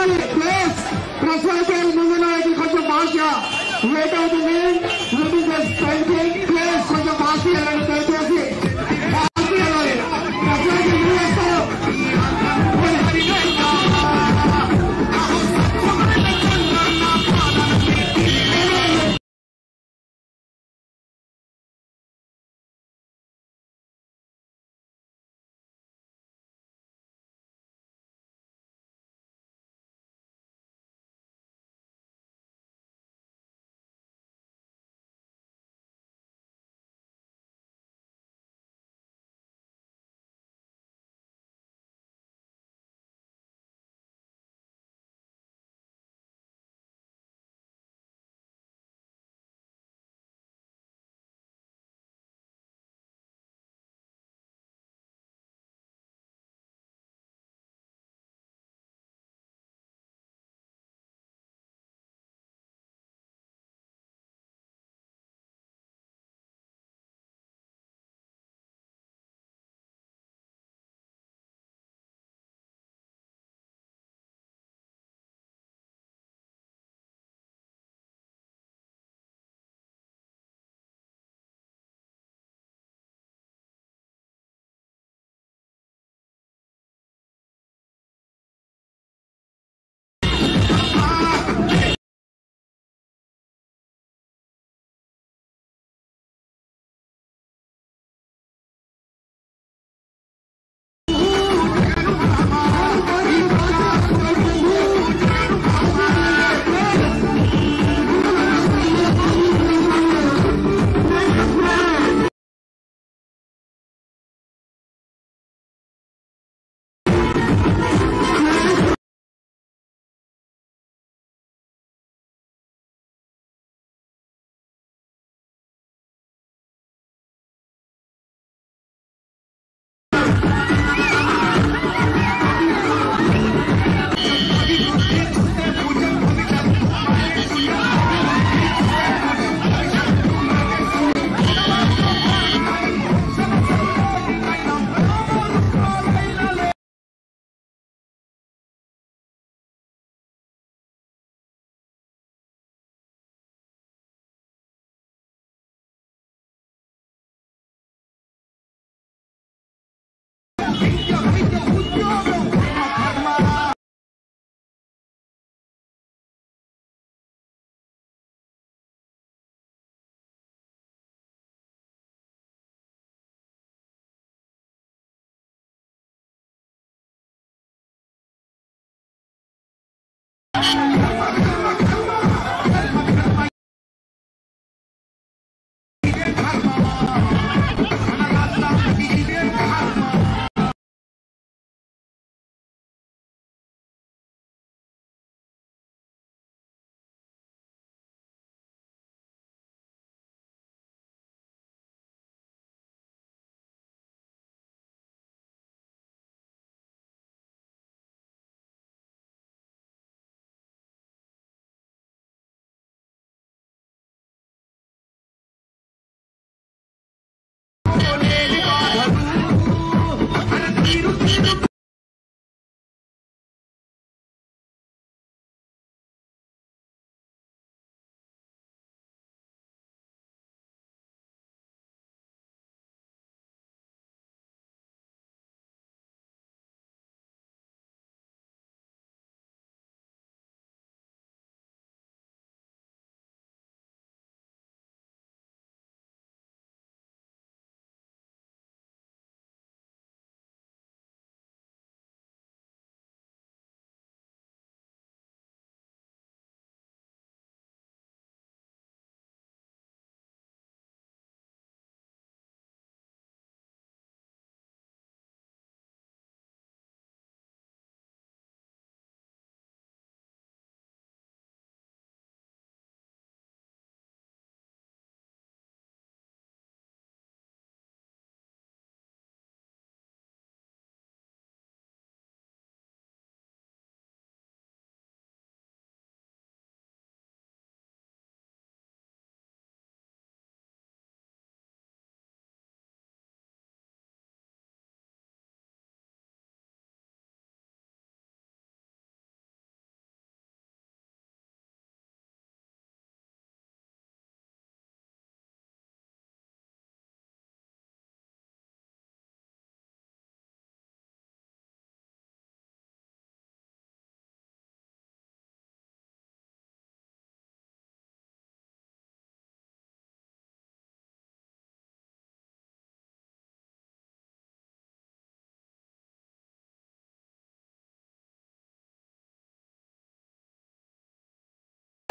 Please ప్రశ్నలు ముందు నాయకులు కొంచెం భాష లేట్ అవుతుంది ప్లీజ్ కొంచెం భాష వెళ్ళండి దయచేసి భాష వెళ్ళాలి ప్రశ్నలకి ముందు వేస్తారు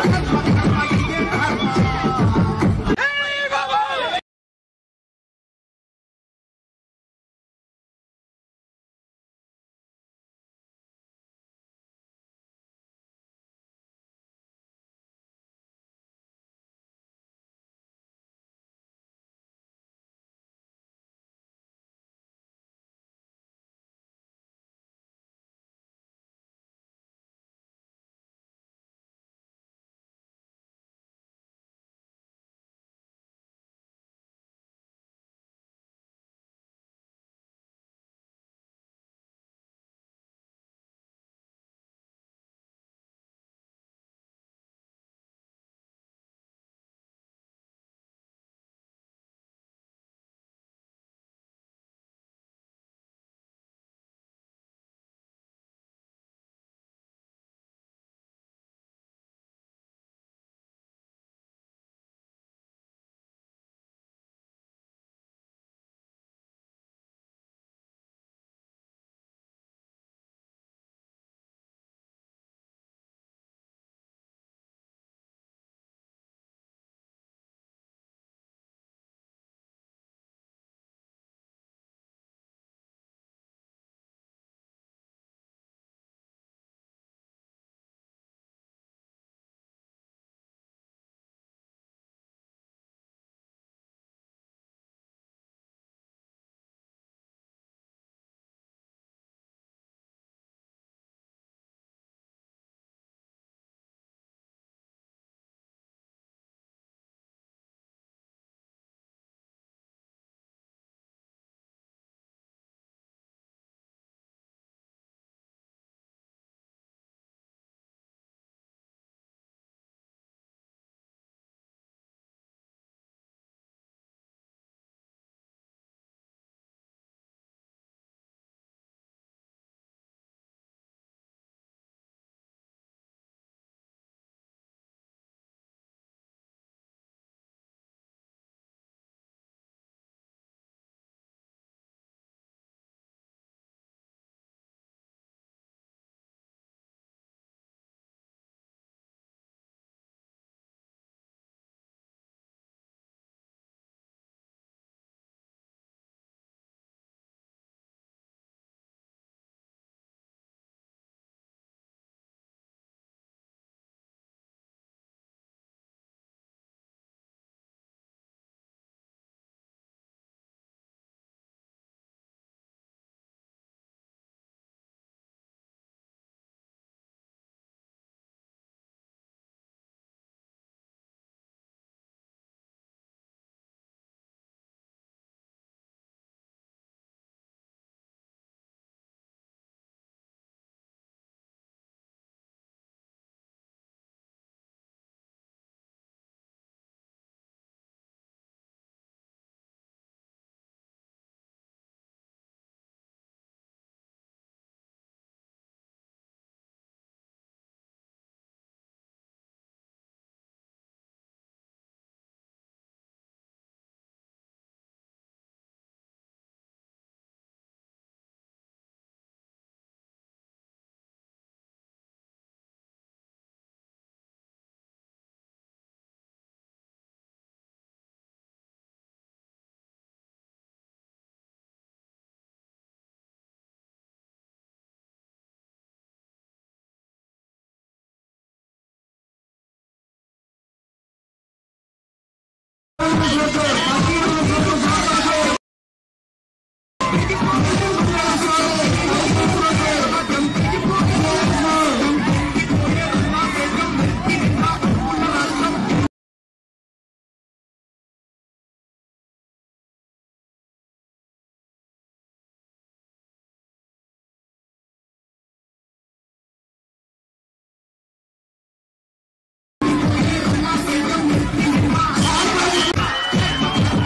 ¡Vamos!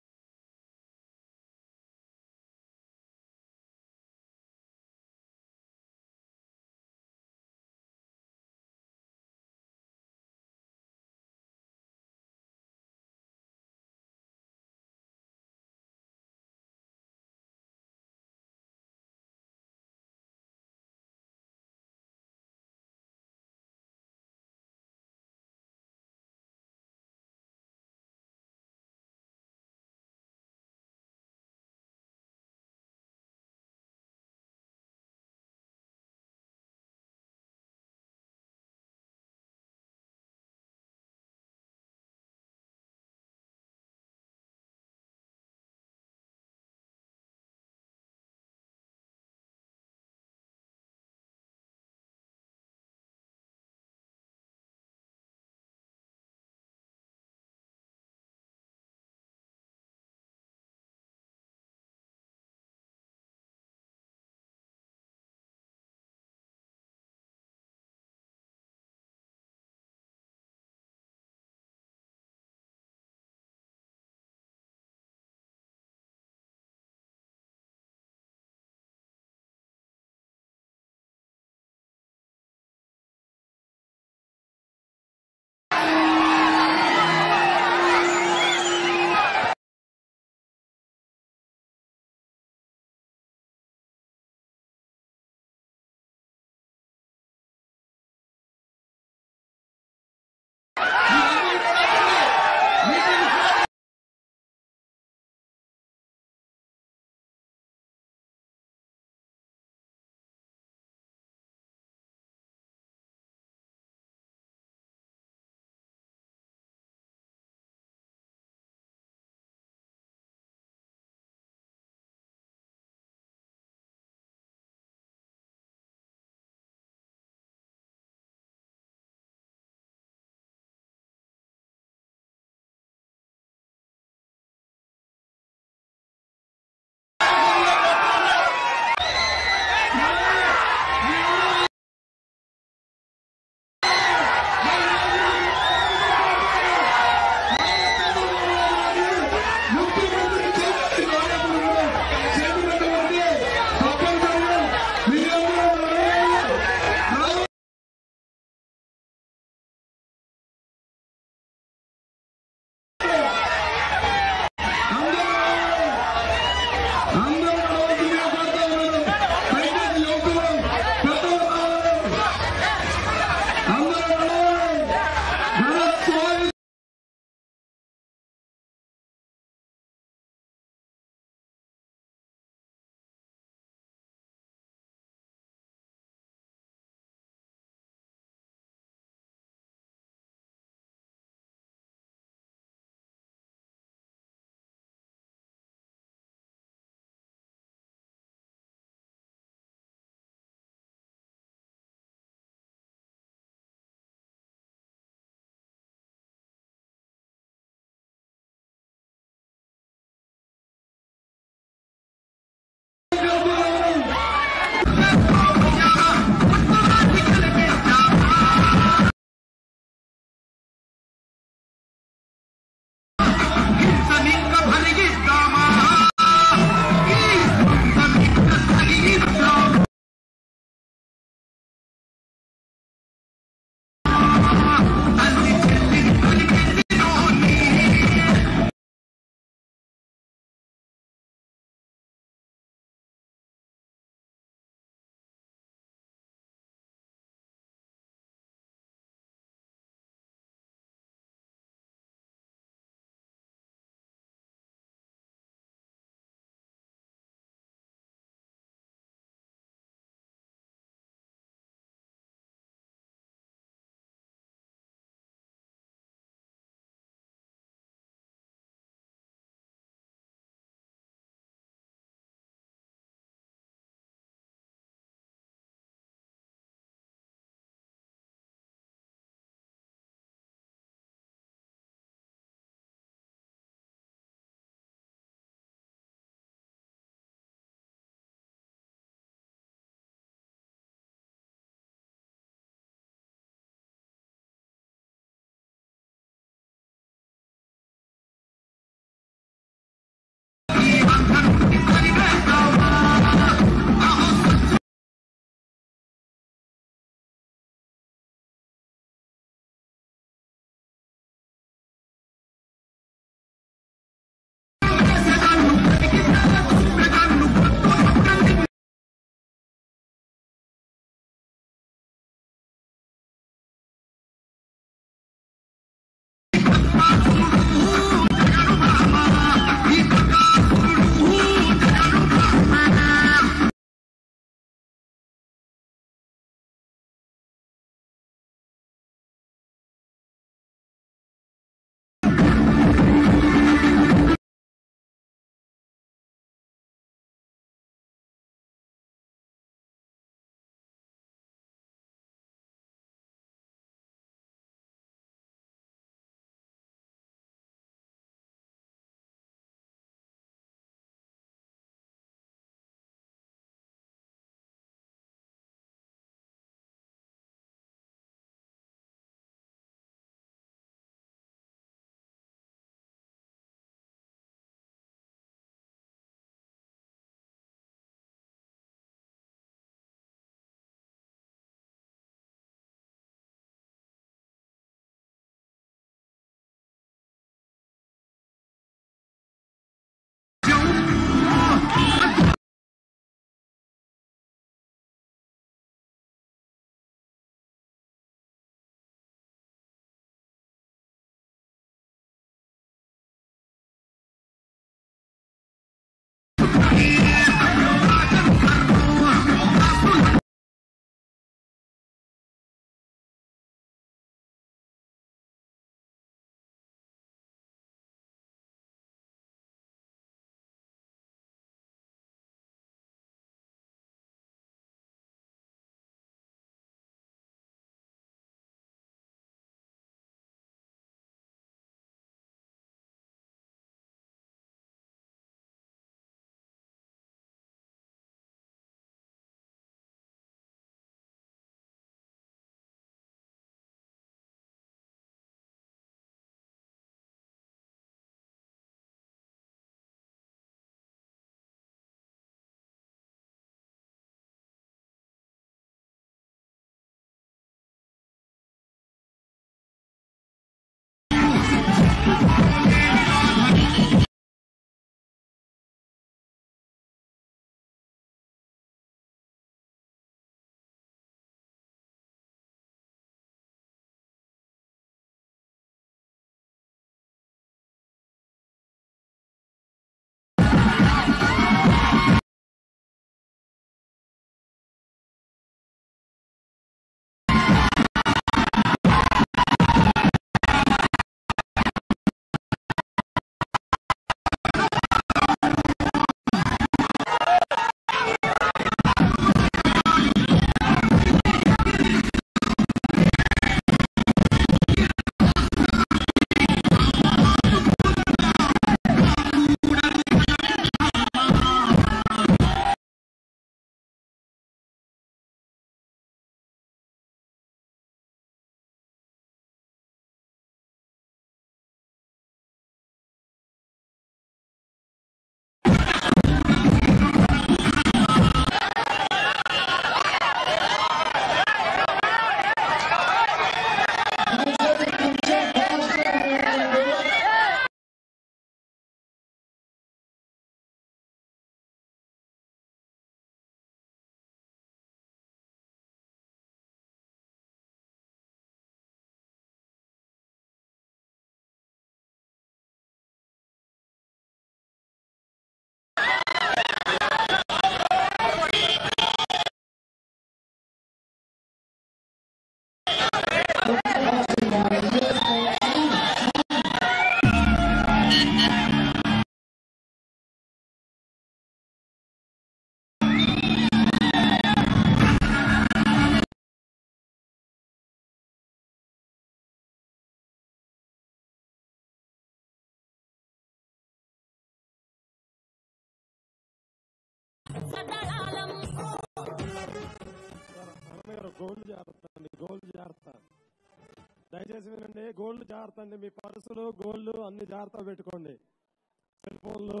గోల్డ్ జాగ్రత్త అండి గోల్డ్ జాగ్రత్త దయచేసి వినండి గోల్డ్ జాగ్రత్త అండి మీ పర్సులు గోల్డ్ అన్ని జాగ్రత్త పెట్టుకోండి సెల్ ఫోన్లు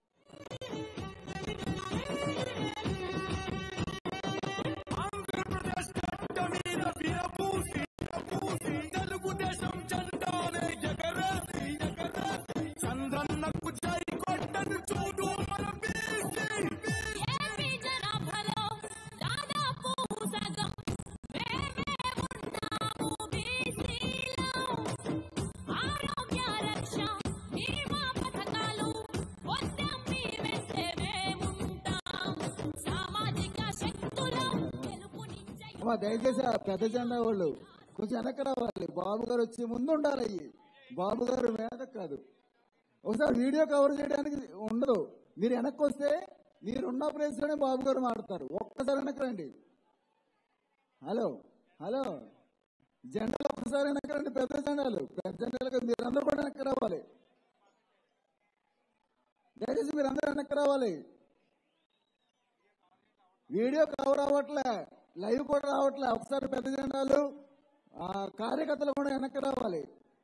ఆంధ్రప్రదేశ్ గడ్డ మీద విరబూసి విరబూసి తెలుగుదేశం జెండానే ఎగరేసి ఎగరేసి చంద్రన్నకు జై కొట్టను చూడు మన బీసీ ఏపీ జనాభాలో దాదాపు సగం మేమే ఉన్నాము బీసీలో ఆరోగ్య రక్ష బీమా పథకాలు మొత్తం మీ వెంటే మేముంటాం సామాజిక శక్తులు గెలుపునిచ్చే అమ్మా దయచేసి ఆ పెద్ద జెండా వాళ్ళు కొంచెం వెనక్కి రావాలి బాబు గారు వచ్చి ముందు ఉండాలి అయ్యి బాబు గారు వెనక కాదు ఒకసారి వీడియో కవర్ చేయడానికి ఉండదు మీరు వెనక్కి వస్తే మీరున్న ప్లేస్ లోనే బాబు గారు మాడతారు ఒక్కసారి వెనక్కి రండి హలో హలో జెండాలు ఒక్కసారి వెనక్కి రండి పెద్ద జెండాలు పెద్ద జెండాలకు మీరందరూ కూడా వెనక్కి రావాలి దయచేసి మీరందరూ వెనక్కి రావాలి వీడియో కవర్ అవ్వట్లే లైవ్ కూడా రావట్లే ఒకసారి పెద్ద జెండాలు ఆ కార్యకర్తలు కూడా వెనక్కి రావాలి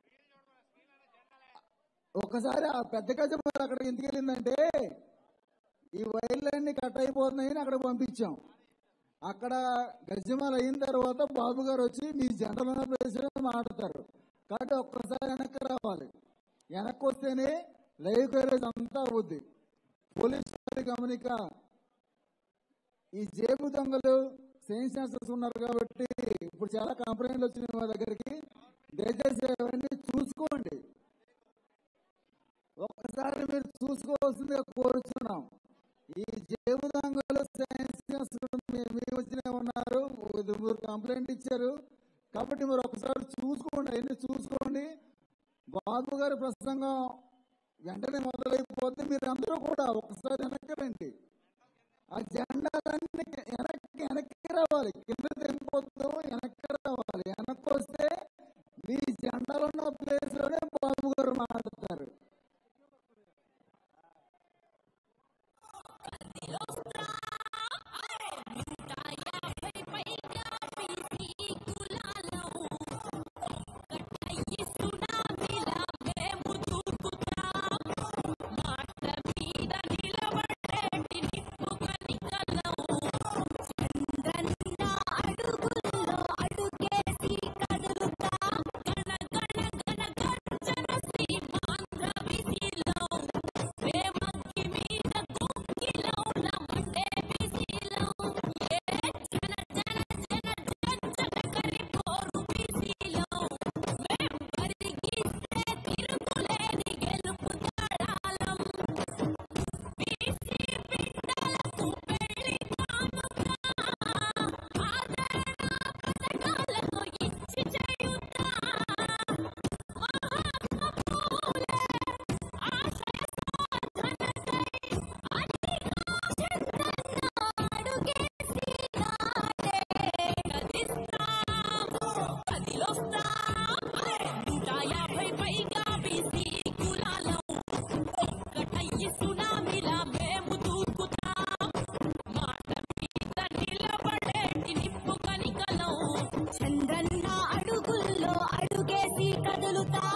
ఒకసారి ఆ పెద్ద గజం అక్కడికి ఎందుకు వెళ్ళిందంటే ఈ వైర్లన్నీ కట్ అయిపోతున్నాయని అక్కడ పంపించాం అక్కడ గజమాలు అయిన తర్వాత బాబు గారు వచ్చి మీ జనరల్ ప్లేస్ మాట్లాడతారు కాబట్టి ఒక్కసారి వెనక్కి రావాలి వెనక్కి వస్తేనే లైవ్ కవరేజ్ అంతా అవుద్ది పోలీస్ వారి గమనిక ఈ జేబు దొంగలు సెన్సార్స్ ఉన్నారు కాబట్టి ఇప్పుడు చాలా కంప్లైంట్లు వచ్చినాయి మా దగ్గరికి దయచేసి అవన్నీ చూసుకోండి ఒక్కసారి మీరు చూసుకోవాల్సిందిగా కోరుతున్నాం ఈ జేబు దొంగలు సెన్సార్స్ మేము వచ్చిన ఉన్నారు మీరు కంప్లైంట్ ఇచ్చారు కాబట్టి మీరు ఒకసారి చూసుకోండి అవన్నీ చూసుకోండి బాబు గారి ప్రసంగం వెంటనే మొదలైపోతే మీరు అందరూ కూడా ఒకసారి వెనక్కి రండి ఆ జెండాలన్నీ వెనక్కి వెనక్కి రావాలి కింద తెంపొద్దు వెనక్కి రావాలి వెనక్కి వస్తే మీ జెండాలు ఉన్న ప్లేస్ లోనే బాబు గారు మాట్లాడతారు యాభై పైగా బీసీ కులాలు ఒక్కటయ్యి సునామీలా మేము దూకుతాం మాట మీద నిలబడేటి నిప్పు కనికలం చందన్న అడుగుల్లో అడుగేసి కదులుతా గణ గణ గణ గర్జన శ్రీమాంధ్ర వీధిలో ప్రేమకి మీద కుంకిలో నమ్మంటే బీసీలో ఏ జన జన జన జన కరి పోరు బీసీలో మేం పరిగిస్తే తిరుగులేని గెలుపు తాళాలం బీసీ బిడ్డలకు పెళ్లి కానుక ఆదరణ పథకాలకు ఇచ్చి చేయుతా మహాత్మ పూలే ఆశయ సాధనకై అడిగా అడుగేసి నాడే కదిస్తాం కదిలొస్తాం నూట యాభై పైగా బీసీ కులాలం ఒక్కటయ్యి సునామీలా మేము దూకుతాం మాట మీద నిలబడేటి నిప్పు కనికలం చంద్రన్న అడుగుల్లో అడుగేసి కదులుతాం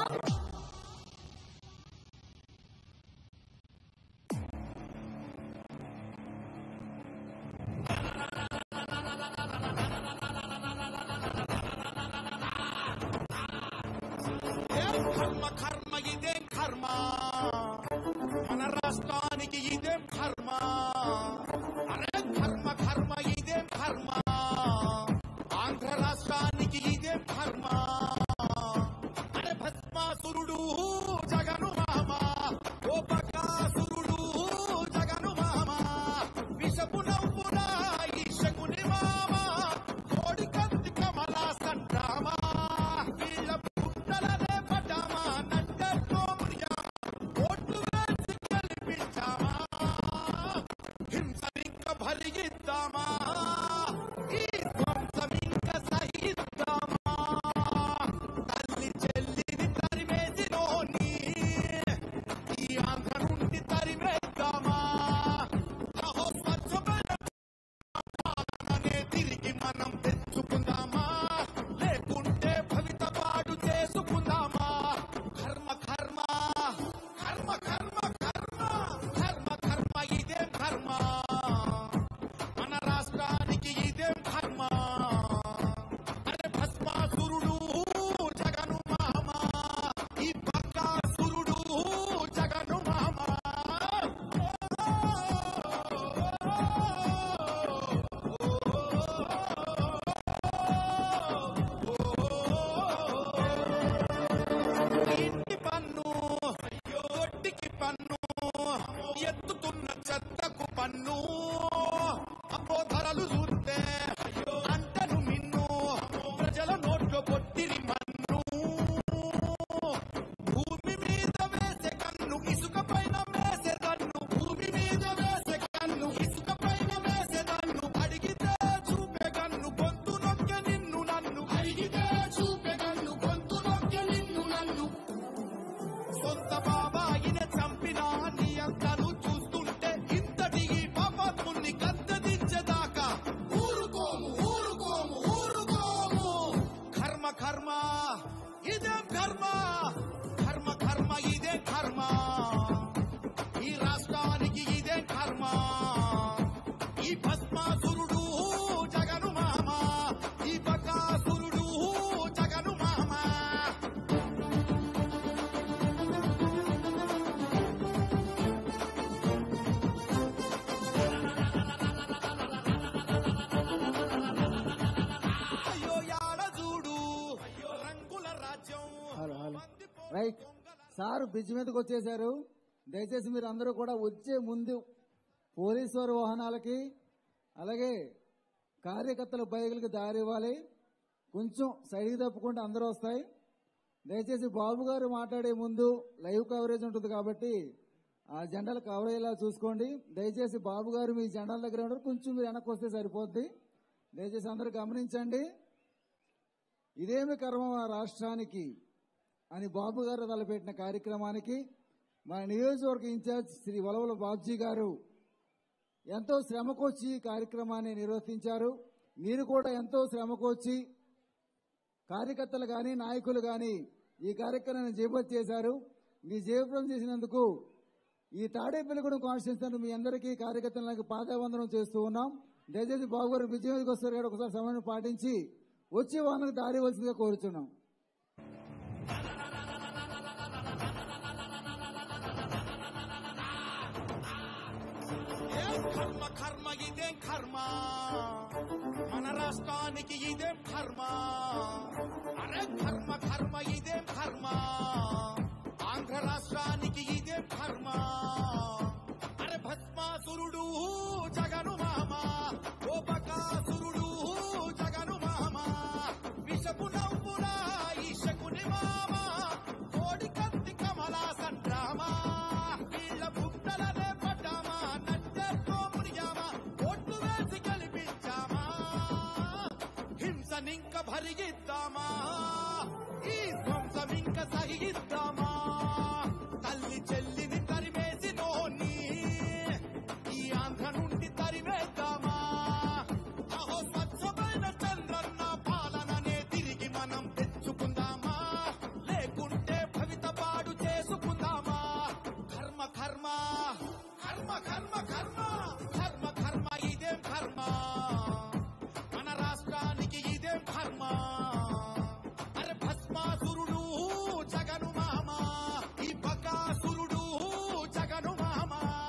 ఏం కర్మ కర్మ ఇదేం కర్మ మన రాష్ట్రానికి ఇదేం కర్మ అరే కర్మ కర్మ ఇదేం కర్మ ఆంధ్ర రాష్ట్రానికి ఇదేం కర్మ అరే భస్మాసురుడు జగను మామ ఓ బకాసురుడు జగను మామ విషపు నవ్వున ఈ శకుని మామ కోడి కంది కమలా సండ్రామా వీళ్ళ పుట్టలనే పడ్డామా నడ్డతో మురియామా ఓట్లు వేసి గెలిపించామా హింసనింక భరిగిద్దామా ఈ ధ్వంసమింక సహిద్దామా తల్లి చెల్లిని తరిమేసినోని ఈ ఆంధ్ర నుండి తరిమేద్దామా అహో స్వచ్ఛమైన పాలననే తిరిగి మనం తెచ్చుకుందాం రైట్ సార్ బ్రిడ్జ్ మీదకి వచ్చేసారు దయచేసి మీరు అందరూ కూడా వచ్చే ముందు పోలీసు వారి వాహనాలకి అలాగే కార్యకర్తల బైకులకి దారి ఇవ్వాలి కొంచెం సైడ్కి తప్పుకుంటే అందరూ వస్తాయి దయచేసి బాబు గారు మాట్లాడే ముందు లైవ్ కవరేజ్ ఉంటుంది కాబట్టి ఆ జెండాలు కవర్ అయ్యేలా చూసుకోండి దయచేసి బాబు గారు మీ జెండాల దగ్గర ఉండరు కొంచెం మీరు వెనక్కి వస్తే సరిపోద్ది దయచేసి అందరూ గమనించండి ఇదేమి కర్మ మా రాష్ట్రానికి అని బాబు గారు తలపెట్టిన కార్యక్రమానికి మా నియోజకవర్గ ఇన్ఛార్జ్ శ్రీ వలవల బాబ్జీ గారు ఎంతో శ్రమకొచ్చి ఈ కార్యక్రమాన్ని నిర్వర్తించారు మీరు కూడా ఎంతో శ్రమకొచ్చి కార్యకర్తలు కానీ నాయకులు కానీ ఈ కార్యక్రమాన్ని జయపతి చేశారు మీ జయప్రదం చేసినందుకు ఈ తాడేపల్లిగూడెం కాన్స్టిట్యూన్సీ మీ అందరికీ కార్యకర్తలకు పాదావందనం చేస్తూ ఉన్నాం దయచేసి బాబు గారు విజయం వస్తారు గారు ఒకసారి సమయం పాటించి వచ్చే వాహనం దారి ఇవ్వాల్సిందిగా కోరుచున్నాం ఏం కర్మ కర్మ ఇదేం కర్మ మన రాష్ట్రానికి ఇదేం కర్మ అరే కర్మ కర్మ ఇదేం కర్మ ఆంధ్ర రాష్ట్రానికి ఇదేం కర్మ అరే భస్మాసురుడు జగను మామ గోపకాసురుడు జగను మామ విషపు నవ్వుల ఈశకుని మామ కోడి కత్తి కమలా సండ్రామ వీళ్ళ బుట్టలనే పడ్డామా నట్టెతో మునిగామా ఓట్లు వేసి గెలిపించామా హింసనింక భరిగిద్దామా ఈ ధ్వంసమింక సహిద్దామా తల్లి చెల్లిని తరిమేసి నోని ఈ ఆంధ్ర నుండి తరివేద్దామా అహో స్వచ్ఛమైన చంద్రన్న పాలననే తిరిగి మనం తెచ్చుకుందామా లేకుంటే భవిత పాడు చేసుకుందామా కర్మ కర్మ కర్మ కర్మ కర్మ కర్మ కర్మ ఇదేం కర్మ మన రాష్ట్రానికి ఇదేం కర్మ అరే భస్మాసురుడు జగను మామ ఈ బకాసురుడు జగను మామ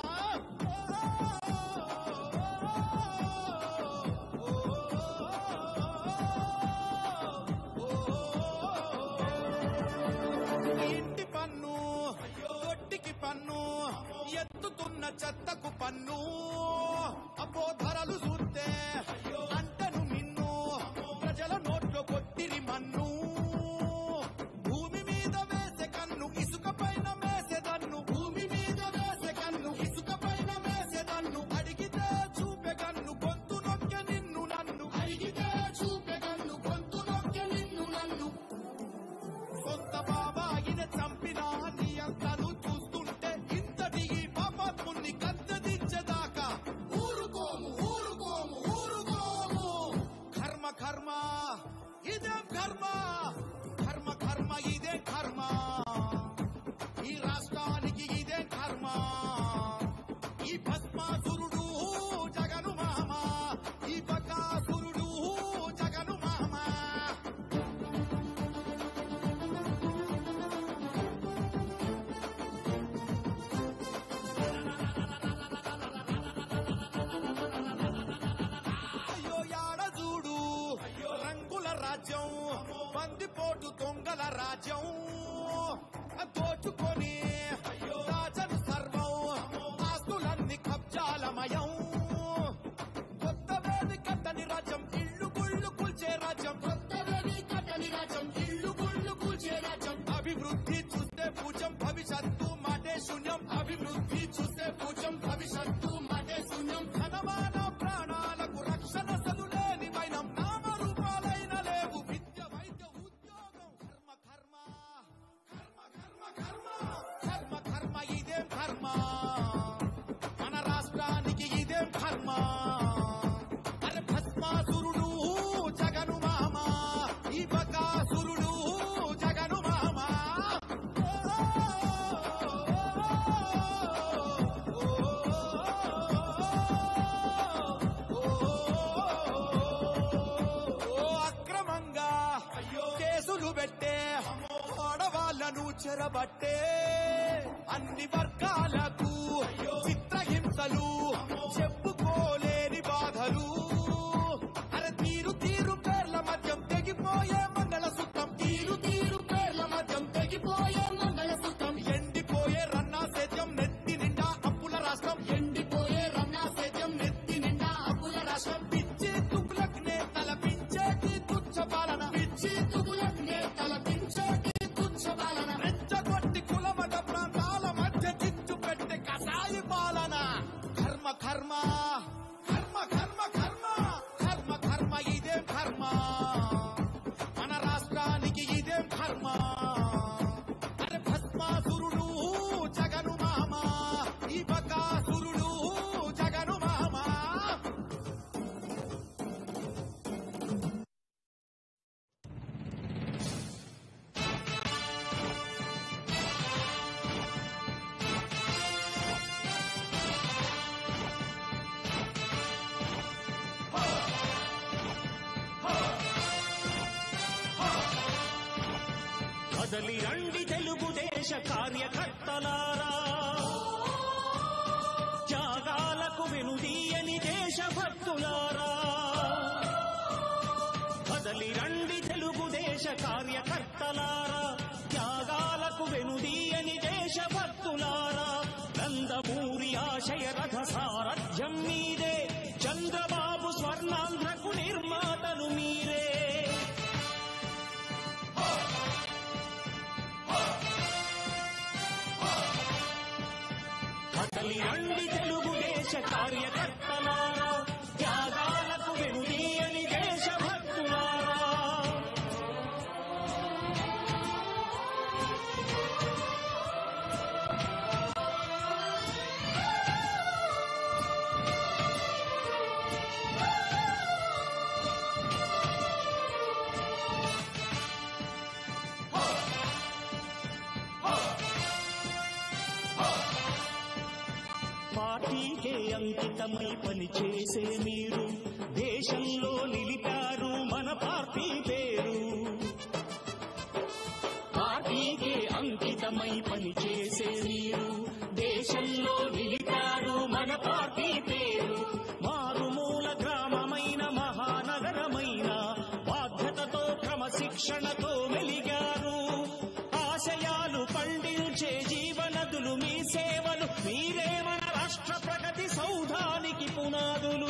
ఇంటి పన్ను ఒట్టికి పన్ను ఎత్తుతున్న చెత్తకు పన్ను అపో ధరలు చూస్తే అంటను మిన్ను ప్రజల నోట్లో కొట్టిరి మన్ను భూమి మీద వేసే కన్ను ఇసుక పైన వేసేదన్ను భూమి మీద వేసే కన్ను ఇసుక పైన వేసేదన్ను అడిగితే చూపే కన్ను గొంతు నొక్కె నిన్ను నన్ను అడిగితే చూపే కన్ను గొంతు నొక్కె నిన్ను నన్ను సొంత బాబాయిన చంపిన నీ అంతను చూస్తుంటే ఇంతటి ఈ పాపాత్ముని కత్తెదించేదాకా ఊరుకోము ఊరుకోము ఊరుకోము కర్మ కర్మ ఇదేం కర్మ కర్మ కర్మ ఇదే కర్మ ఈ రాష్ట్రానికి ఇదే కర్మ ఈ భస్మాసురుడు జగను మామ ఈ బకాసురుడు జగను మామ అయ్యో యాడ చూడు రంగుల రాజ్యం బందిపోటు దొంగల రాజ్యం దోచుకొని రాజను సర్వం ఆస్తులన్నీ కబ్జాలమయం కొత్త వేది కట్టని రాజ్యం ఇల్లు గుళ్ళు కూల్చే రాజ్యం కొత్త వేది కట్టని రాజ్యం ఇల్లు గుళ్ళు కూల్చే రాజ్యం అభివృద్ధి చూస్తే పూజం భవిష్యత్తు మాటే శూన్యం అభివృద్ధి చూస్తే పూజం భవిష్యత్తు మాటే శూన్యం ధనమాన ప్రాణాలకు రక్షణ సలు లేని వైనం నామరూపాలైన లేవు విద్య వైద్య ఉద్యోగం కర్మ కర్మ కర్మ కర్మ కర్మ కర్మ కర్మ ఇదేం కర్మ మన రాష్ట్రానికి ఇదేం కర్మ అరే భస్మాసురుడు జగను మామ ఈ బకాసురుడు జగను మామ ఓ అక్రమంగా కేసులు పెట్టే ఆడవాళ్లను చెరబట్టే అన్ని వర్గాలకు చిత్రహింసలు చెప్పుకోలేని బాధలు అరే తీరు తీరు పేర్ల మధ్యం తెగిపోయే మంగళసూత్రం తీరు తీరు పేర్ల మధ్యం తెగిపోయే కదలి రండి తెలుగుదేశ కార్యకర్తలారా త్యాగాలకు వెనుదీయని దేశభక్తులారా కదలి రండి తెలుగుదేశ కార్యకర్తలారా త్యాగాలకు వెనుదీయని దేశభక్తులారా నందమూరి ఆశయ రథ సారథ్యం మీదే చంద్రబాబు స్వర్ణాంధ్రకు నిర్మాతలు మీరే కదలి రండి తెలుగుదేశ కార్యకర్తలారా త్యాగాలకు వెనుదీయని దేశభక్తులారా పార్టీకే అంకితమై పనిచేసే మీరు దేశంలో నిలిపారు మన పార్టీ పేరు పార్టీకే అంకితమై పనిచేసే మీరు దేశంలో నిలిపారు మన పార్టీ పేరు మారుమూల గ్రామమైన మహానగరమైన బాధ్యతతో క్రమశిక్షణతో మెలిగారు ఆశయాలు పండించే జీవనదులు మీ సేవలు మీరే మన రాష్ట్ర ప్రగతి సౌధానికి పునాదులు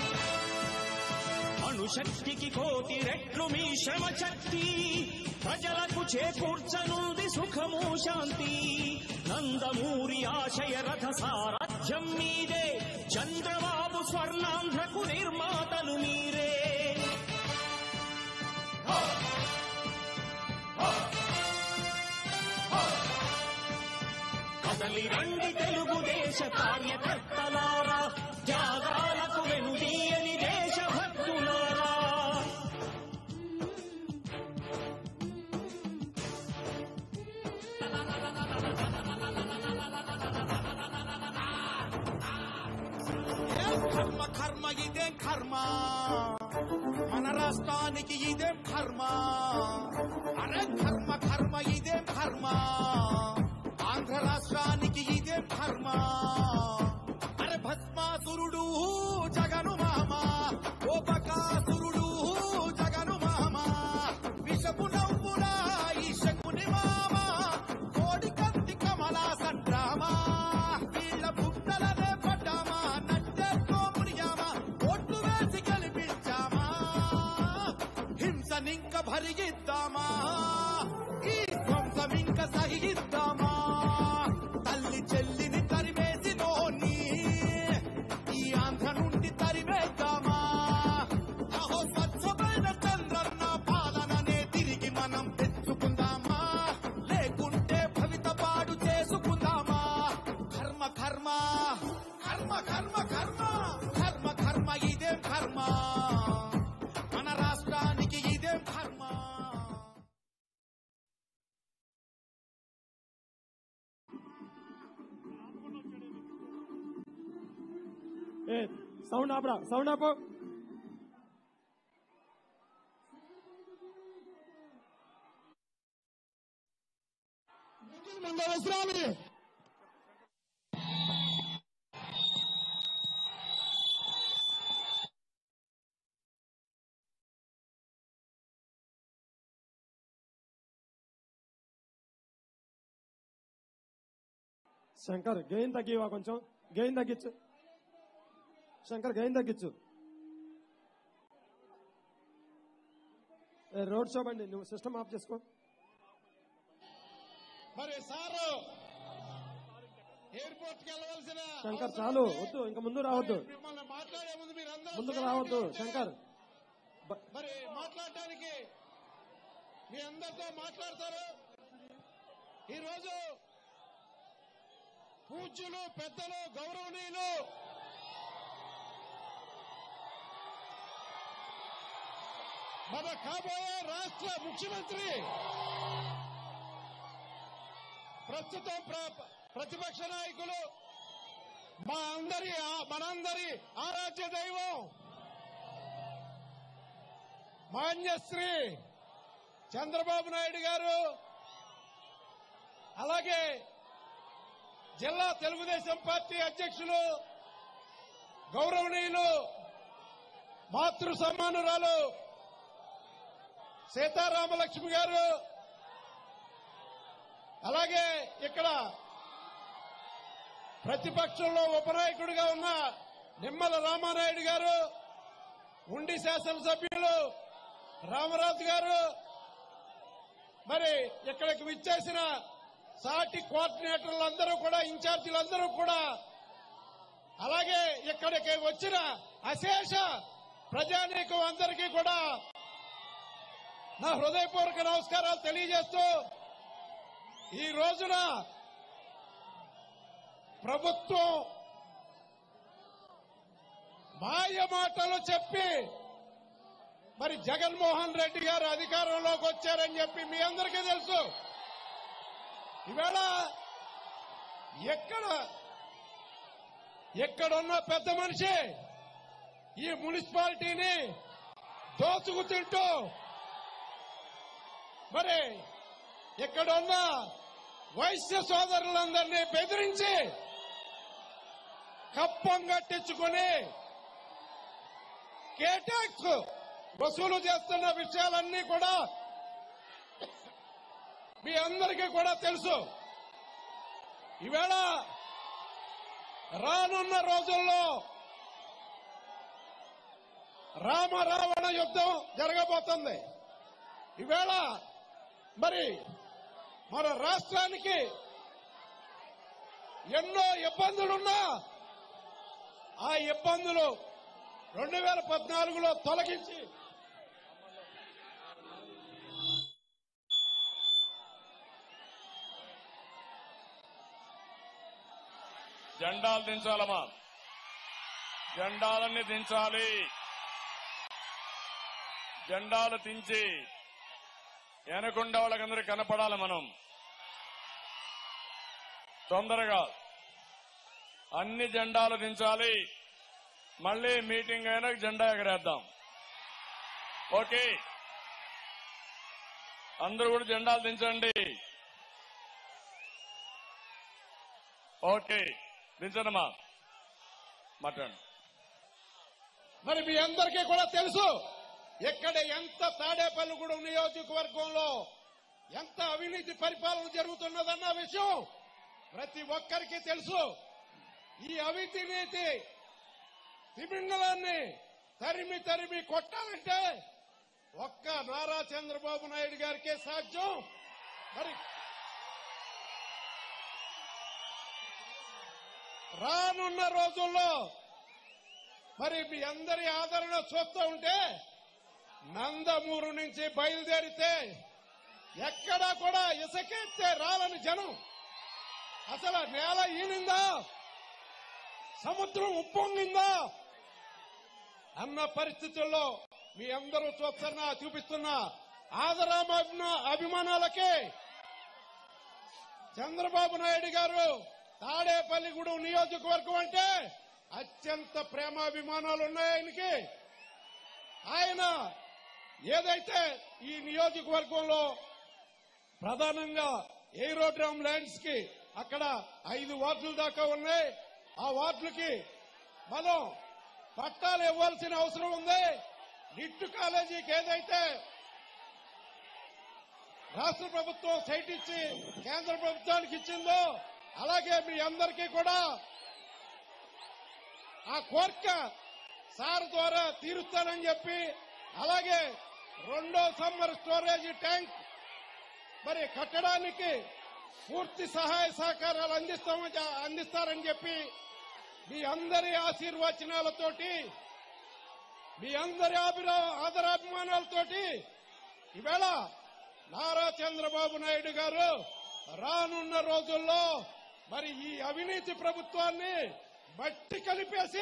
అణుశక్తికి కోటి రెట్లు మీ శ్రమ శక్తి ప్రజలకు చేకూర్చనుంది సుఖము శాంతి నందమూరి ఆశయ రథ సారథ్యం మీదే చంద్రబాబు స్వర్ణాంధ్రకు నిర్మాతలు మీరే కదలి రండి తెలుగుదేశ కార్యకర్తలారా త్యాగాలకు వెనుదీయని దేశభక్తులారా ఏం కర్మ కర్మ ఇదేం కర్మ మన రాష్ట్రానికి ఇదేం కర్మ అరే కర్మ కర్మ ఇదేం కర్మ ఆంధ్ర రాష్ట్రానికి ఇదేం కర్మ అరే భస్మాసురుడు జగను మామ ఓపకాసురుడు జగను మామ విషపు నవ్వుల ఈ శకుని మామ కోడి కంది కమలా సండ్రామా వీళ్ళ బుట్టలనే పడ్డామా నట్టెక్కో మునిగామా ఓట్లు వేసి గెలిపించామా హింసనింక భరిగిద్దామా ఈ ధ్వంసమింక సహిద్దామా తల్లి చెల్లిని తరిమేసి నోని ఈ ఆంధ్ర నుండి తరిమేద్దామా అహో స్వచ్ఛమైన చంద్రన్న పాలననే తిరిగి మనం తెచ్చుకుందామా లేకుంటే భవిత పాడు చేసుకుందామా కర్మ కర్మ కర్మ కర్మ కర్మ కర్మ కర్మ ఇదేం కర్మ మన రాష్ట్రానికి ఇదేం కర్మ ఏ సౌండ్ ఆపరా సౌండ్ ఆపు ముందు అవసరాలు శంకర్ గెయిన్ తగ్గివా కొంచెం గెయిన్ తగ్గించు శంకర్ గెయిన్ తగ్గించు ఏ, రోడ్ షో బండి నువ్వు సిస్టమ్ ఆఫ్ చేసుకో మరి సారు ఎయిర్పోర్ట్ కి వెళ్ళవలసిన శంకర్ చాలు వద్దు ఇంకా ముందు రావద్దు మిమ్మల్ని మాట్లాడే ముందు మీరు అందరూ ముందుకు రావద్దు శంకర్ బ- మరి మాట్లాడటానికి మీ అందరితో మాట్లాడతారు ఈరోజు పూజ్యులు పెద్దలు గౌరవనీయులు మన కాబోయే రాష్ట్ర ముఖ్యమంత్రి ప్రస్తుతం ప్ర- ప్రతిపక్ష నాయకులు మా అందరి ఆ- మనందరి ఆరాధ్య దైవం మాన్యశ్రీ చంద్రబాబు నాయుడు గారు అలాగే జిల్లా తెలుగుదేశం పార్టీ అధ్యక్షులు గౌరవనీయులు మాతృ సమ్మానురాలు సీతారామలక్ష్మి గారు అలాగే ఇక్కడ ప్రతిపక్షంలో ఉపనాయకుడిగా ఉన్న నిమ్మల రామానాయుడు గారు ఉండి శాసనసభ్యులు రామరాజు గారు మరి ఇక్కడికి విచ్చేసిన సాటి కోఆర్డినేటర్లందరూ కూడా ఇన్ఛార్జీలందరూ కూడా అలాగే ఇక్కడికి వచ్చిన అశేష ప్రజానీకం అందరికీ కూడా నా హృదయపూర్వక నమస్కారాలు తెలియజేస్తూ ఈ రోజున ప్రభుత్వం మాయ మాటలు చెప్పి మరి జగన్మోహన్ రెడ్డి గారు అధికారంలోకి వచ్చారని చెప్పి మీ అందరికీ తెలుసు ఈవేళ ఎక్కడ ఎక్కడున్న పెద్ద మనిషి ఈ మున్సిపాలిటీని దోచుకు తింటూ మరి ఇక్కడున్న వైశ్య సోదరులందరినీ బెదిరించి కప్పం కట్టించుకుని కేటాక్స్ వసూలు చేస్తున్న విషయాలన్నీ కూడా మీ అందరికీ కూడా తెలుసు ఈవేళ రానున్న రోజుల్లో రామ రావణ యుద్ధం జరగబోతుంది ఈవేళ మరి మన రాష్ట్రానికి ఎన్నో ఇబ్బందులున్నా ఆ ఇబ్బందులు రెండు వేల పద్నాలుగులో తొలగించి జెండాలు దించాలమ్మా జెండాలన్నీ దించాలి జెండాలు దించి వెనకుండ వాళ్ళకందరికి కనపడాలి మనం తొందరగా అన్ని జెండాలు దించాలి మళ్ళీ మీటింగ్ అయినా జెండా ఎగరేద్దాం ఓకే అందరూ కూడా జెండాలు దించండి ఓకే దించడమ్మా మాట్లాడండి మరి మీ అందరికీ కూడా తెలుసు ఎక్కడ ఎంత తాడేపల్లిగూడెం నియోజకవర్గంలో ఎంత అవినీతి పరిపాలన జరుగుతున్నదన్న విషయం ప్రతి ఒక్కరికి తెలుసు ఈ అవినీతి తిమింగళాన్ని తరిమి తరిమి కొట్టాలంటే ఒక్క నారా చంద్రబాబు నాయుడు గారికే సాధ్యం మరి రానున్న రోజుల్లో మరి మీ అందరి ఆదరణ చూస్తూ ఉంటే నందమూరు నుంచి బయలుదేరితే ఎక్కడా కూడా ఇసకెత్తే రాలని జనం అసలు నేల ఈనిందా సముద్రం ఉప్పొంగిందా అన్న పరిస్థితుల్లో మీ అందరూ చూస్తున్న చూపిస్తున్న ఆదరాభిమ అభిమానాలకి చంద్రబాబు నాయుడు గారు తాడేపల్లిగూడెం నియోజకవర్గం అంటే అత్యంత ప్రేమాభిమానాలు ఉన్నాయి ఆయనకి ఆయన ఏదైతే ఈ నియోజకవర్గంలో ప్రధానంగా ఏరోడ్రామ్ ల్యాండ్స్ కి అక్కడ ఐదు వార్డుల దాకా ఉన్నాయి ఆ వార్డులకి మనం పట్టాలు ఇవ్వాల్సిన అవసరం ఉంది నిట్టు కాలేజీకి ఏదైతే రాష్ట్ర ప్రభుత్వం సైట్ ఇచ్చి కేంద్ర ప్రభుత్వానికి ఇచ్చిందో అలాగే మీ అందరికీ కూడా ఆ కోరిక సార్ ద్వారా తీరుస్తానని చెప్పి అలాగే రెండో సమ్మర్ స్టోరేజ్ ట్యాంక్ మరి కట్టడానికి పూర్తి సహాయ సహకారాలు అందిస్తామని అందిస్తారని చెప్పి మీ అందరి ఆశీర్వచనాలతోటి మీ అందరి ఆభిరా ఆదరాభిమానాలతోటి ఈవేళ నారా చంద్రబాబు నాయుడు గారు రానున్న రోజుల్లో మరి ఈ అవినీతి ప్రభుత్వాన్ని మట్టి కలిపేసి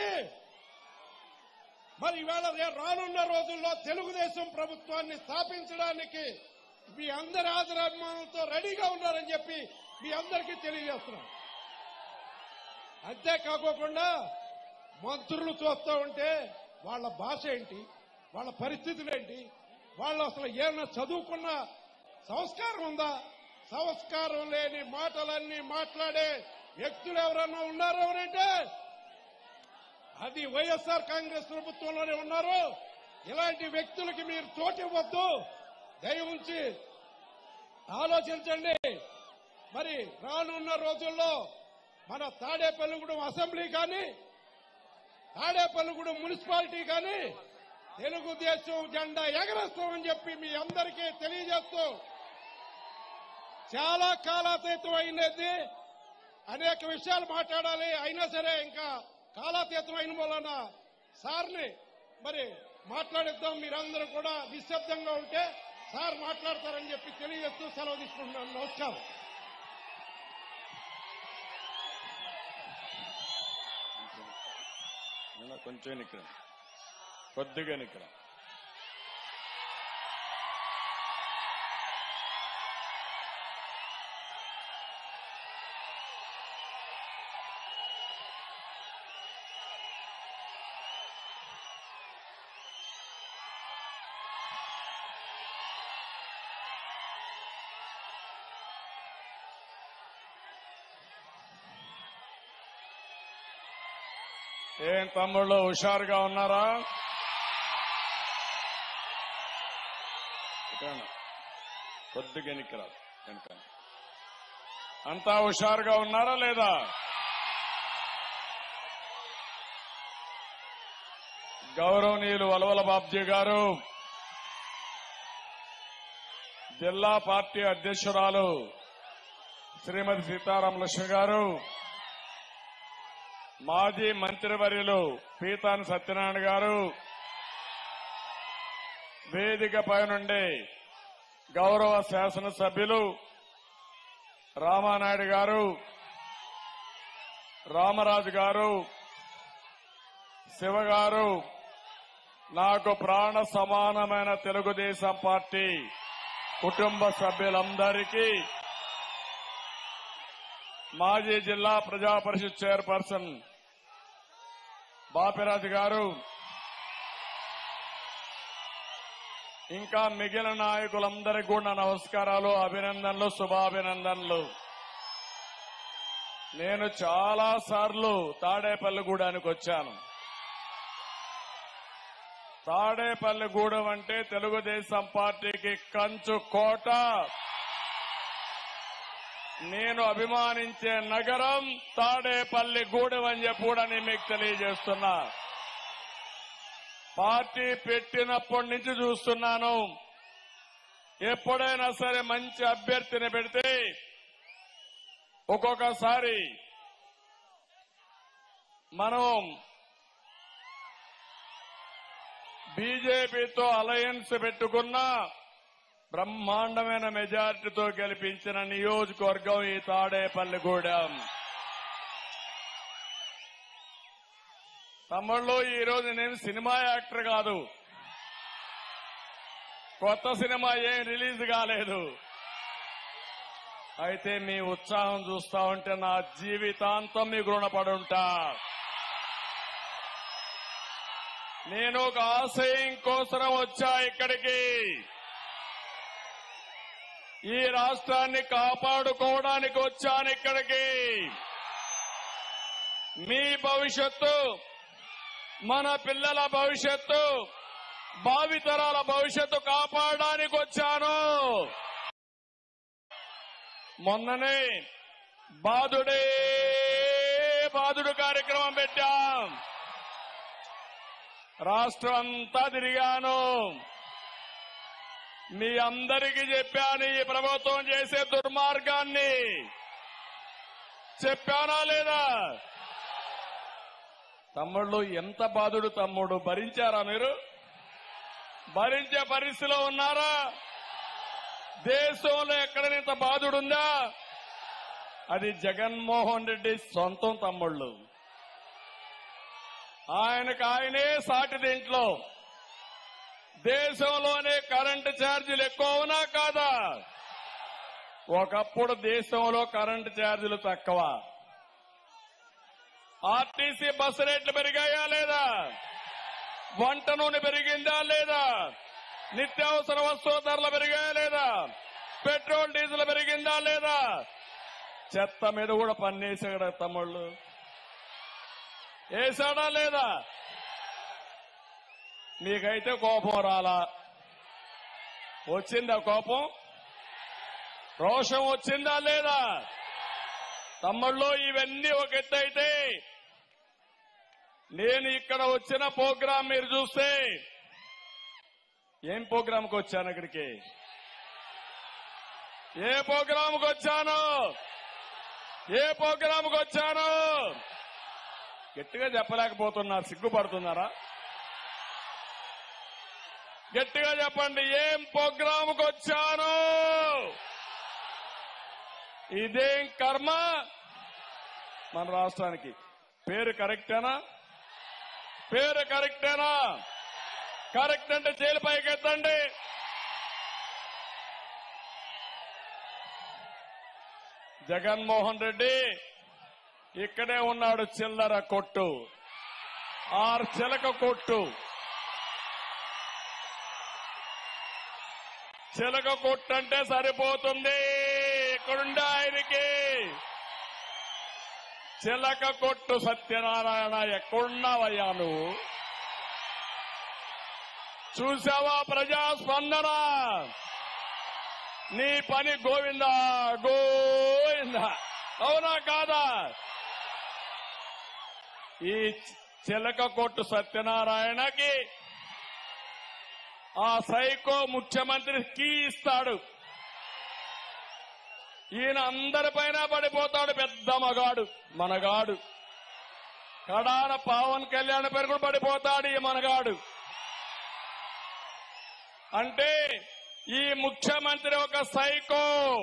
మరి ఇవాళ రే- రానున్న రోజుల్లో తెలుగుదేశం ప్రభుత్వాన్ని స్థాపించడానికి మీ అందరి ఆదరాభిమానంతో రెడీగా ఉన్నారని చెప్పి మీ అందరికీ తెలియజేస్తున్నాం అంతేకాకోకుండా మంత్రులు చూస్తూ ఉంటే వాళ్ళ భాష ఏంటి వాళ్ళ పరిస్థితులు ఏంటి వాళ్ళు అసలు ఏమన్నా చదువుకున్న సంస్కారం ఉందా సంస్కారం లేని మాటలన్నీ మాట్లాడే వ్యక్తులు ఎవరన్నా ఉన్నారు ఎవరంటే అది వైఎస్ఆర్ కాంగ్రెస్ ప్రభుత్వంలోనే ఉన్నారు ఇలాంటి వ్యక్తులకి మీరు చోటు ఇవ్వద్దు దయ ఉంచి ఆలోచించండి మరి రానున్న రోజుల్లో మన తాడేపల్లిగూడెం అసెంబ్లీ కానీ తాడేపల్లిగూడెం మున్సిపాలిటీ కానీ తెలుగుదేశం జెండా ఎగరేస్తామని చెప్పి మీ అందరికీ తెలియజేస్తూ చాలా కాలాతీతం అయినది అనేక విషయాలు మాట్లాడాలి అయినా సరే ఇంకా కాలాతీతం అయిన వలన సార్ని మరి మాట్లాడిద్దాం మీరందరూ కూడా నిశ్శబ్దంగా ఉంటే సార్ మాట్లాడతారని చెప్పి తెలియజేస్తూ సెలవు తీసుకుంటున్నాను నమస్కారం నేను కొంచెం నిక్కడ కొద్దిగా నిక్కడ ఏం తమ్ముళ్ళు హుషారుగా ఉన్నారా ఇక్కడన్నా. కొద్దిగా ఎన్నికరా వెనక అంతా హుషారుగా ఉన్నారా లేదా గౌరవనీయులు వలవల బాబ్జీ గారు జిల్లా పార్టీ అధ్యక్షురాలు శ్రీమతి సీతారాం లక్ష్మి గారు మాజీ మంత్రివర్యులు పీతాన్ సత్యనారాయణ గారు వేదిక పై నుండి గౌరవ శాసనసభ్యులు రామానాయుడు గారు రామరాజు గారు శివ గారు నాకు ప్రాణ సమానమైన తెలుగుదేశం పార్టీ కుటుంబ సభ్యులందరికీ మాజీ జిల్లా ప్రజా పరిషత్ చైర్పర్సన్ బాపిరాజు గారు ఇంకా మిగిలిన నాయకులందరికీ కూడా నమస్కారాలు అభినందనలు శుభాభినందనలు నేను చాలా సార్లు తాడేపల్లిగూడానికి వచ్చాను తాడేపల్లిగూడెం అంటే తెలుగుదేశం పార్టీకి కంచు కోట నేను అభిమానించే నగరం తాడేపల్లి గూడెం అని చెప్పి కూడా నేను మీకు తెలియజేస్తున్నా పార్టీ పెట్టినప్పటి నుంచి చూస్తున్నాను ఎప్పుడైనా సరే మంచి అభ్యర్థిని పెడితే ఒక్కొక్కసారి మనం బీజేపీతో అలయన్స్ పెట్టుకున్నా బ్రహ్మాండమైన మెజార్టీతో గెలిపించిన నియోజకవర్గం ఈ తాడేపల్లిగూడెం తమ్ముళ్ళు ఈ రోజు నేను సినిమా యాక్టర్ కాదు కొత్త సినిమా ఏం రిలీజ్ కాలేదు అయితే మీ ఉత్సాహం చూస్తా ఉంటే నా జీవితాంతం మీకు రుణపడి ఉంటా నేను ఒక ఆశయం కోసం వచ్చా ఇక్కడికి ఈ రాష్ట్రాన్ని కాపాడుకోవడానికి వచ్చాను ఇక్కడికి మీ భవిష్యత్తు మన పిల్లల భవిష్యత్తు భావితరాల భవిష్యత్తు కాపాడడానికి వచ్చాను మొన్ననే బాధుడే బాధుడు కార్యక్రమం పెట్టాం రాష్ట్రం అంతా తిరిగాను మీ అందరికీ చెప్పాను ఈ ప్రభుత్వం చేసే దుర్మార్గాన్ని చెప్పానా లేదా తమ్ముళ్ళు ఎంత బాధుడు తమ్ముడు భరించారా మీరు భరించే పరిస్థితిలో ఉన్నారా దేశంలో ఎక్కడనింత బాధుడుందా అది జగన్మోహన్ రెడ్డి సొంతం తమ్ముళ్ళు ఆయనకు ఆయనే సాటి దీంట్లో దేశంలోనే కరెంటు ఛార్జీలు ఎక్కువ అవునా కాదా ఒకప్పుడు దేశంలో కరెంటు ఛార్జీలు తక్కువ ఆర్టీసీ బస్సు రేట్లు పెరిగాయా లేదా వంట నూనె పెరిగిందా లేదా నిత్యావసర వస్తువుల ధరలు పెరిగాయా లేదా పెట్రోల్ డీజిల్ పెరిగిందా లేదా చెత్త మీద కూడా పన్నేసాడు తమ్ముళ్ళు వేసాడా లేదా మీకైతే కోపం రాలా వచ్చిందా కోపం రోషం వచ్చిందా లేదా తమ్ముళ్ళు ఇవన్నీ ఒక ఎత్తు అయితే నేను ఇక్కడ వచ్చిన ప్రోగ్రాం మీరు చూస్తే ఏం ప్రోగ్రాంకి వచ్చాను ఇక్కడికి ఏ ప్రోగ్రాంకి వచ్చాను ఏ ప్రోగ్రాంకి వచ్చాను గట్టిగా చెప్పలేకపోతున్నారు సిగ్గుపడుతున్నారా గట్టిగా చెప్పండి ఏం ప్రోగ్రాంకి వచ్చాను ఇదేం కర్మ మన రాష్ట్రానికి పేరు కరెక్టేనా పేరు కరెక్టేనా కరెక్ట్ అంటే చేలు పైకి ఎత్తండి జగన్మోహన్ రెడ్డి ఇక్కడే ఉన్నాడు చిల్లర కొట్టు ఆర్ చిలక కొట్టు చిలక కొట్టు అంటే సరిపోతుంది ఇక్కడుండే ఆయనకి చిలక కొట్టు సత్యనారాయణ ఎక్కడున్నావయ్యా నువ్వు చూసావా ప్రజా స్పందన నీ పని గోవిందా గోవిందా అవునా కాదా ఈ చిలక కొట్టు సత్యనారాయణకి ఆ సైకో ముఖ్యమంత్రి కీ ఇస్తాడు ఈయన అందరిపైన పడిపోతాడు పెద్ద మగాడు మనగాడు కడాన పవన్ కళ్యాణ్ పేరు కూడా పడిపోతాడు ఈ మనగాడు అంటే ఈ ముఖ్యమంత్రి ఒక సైకో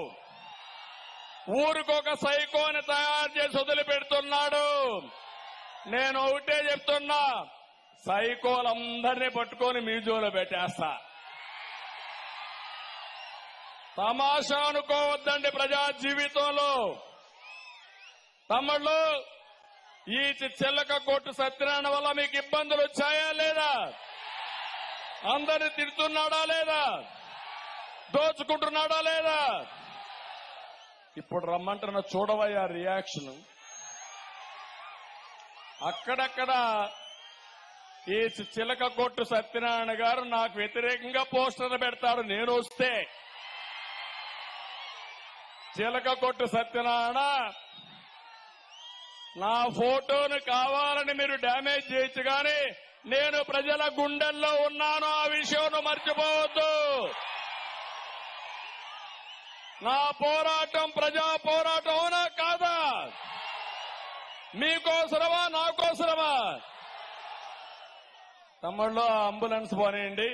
ఊరికొక సైకోని తయారు చేసి వదిలిపెడుతున్నాడు నేను ఒకటే చెప్తున్నా సైకోలందరినీ పట్టుకొని మ్యూజియంలో పెట్టేస్తా తమాషా అనుకోవద్దండి ప్రజా జీవితంలో తమ్ముళ్ళు ఈ చెల్లక కొట్టు సత్యనారాయణ వల్ల మీకు ఇబ్బందులు వచ్చాయా లేదా అందరిని తిడుతున్నాడా లేదా దోచుకుంటున్నాడా లేదా ఇప్పుడు రమ్మంటున్న చూడవయ్యా రియాక్షన్ అక్కడక్కడ ఈ చిలక కొట్టు సత్యనారాయణ గారు నాకు వ్యతిరేకంగా పోస్టర్లు పెడతాడు నేను వస్తే చిలక కొట్టు సత్యనారాయణ నా ఫోటోను కావాలని మీరు డ్యామేజ్ చేయొచ్చు కానీ నేను ప్రజల గుండెల్లో ఉన్నాను ఆ విషయం మర్చిపోవద్దు నా పోరాటం ప్రజా పోరాటం అవునా కాదా మీకోసరమా నాకోసరమా తమ్ముళ్ళు ఆ అంబులెన్స్ పోనీయండి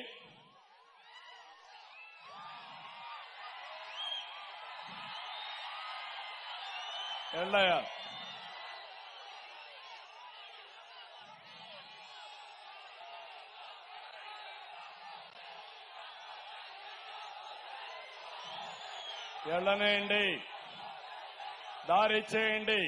వెళ్ళయ్యా వెళ్ళనేయండి దారి చేయండి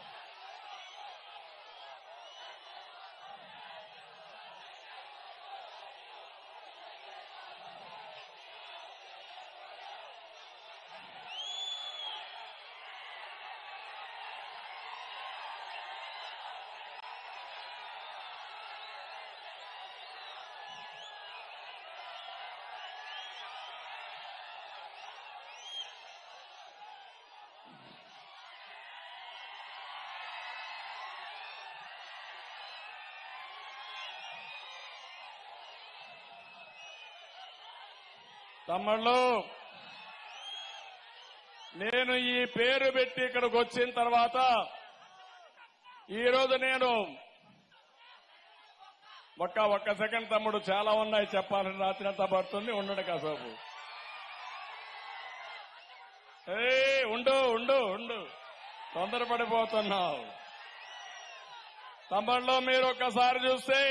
తమ్ముళ్ళు నేను ఈ పేరు పెట్టి ఇక్కడికి వచ్చిన తర్వాత ఈ రోజు నేను ఒక్క ఒక్క సెకండ్ తమ్ముడు చాలా ఉన్నాయి చెప్పాలని రాత్రి అంతా పడుతుంది ఉండడు కాసేపు ఏ ఉండు ఉండు ఉండు తొందరపడిపోతున్నావు తమ్ముళ్ళు మీరు ఒక్కసారి చూస్తే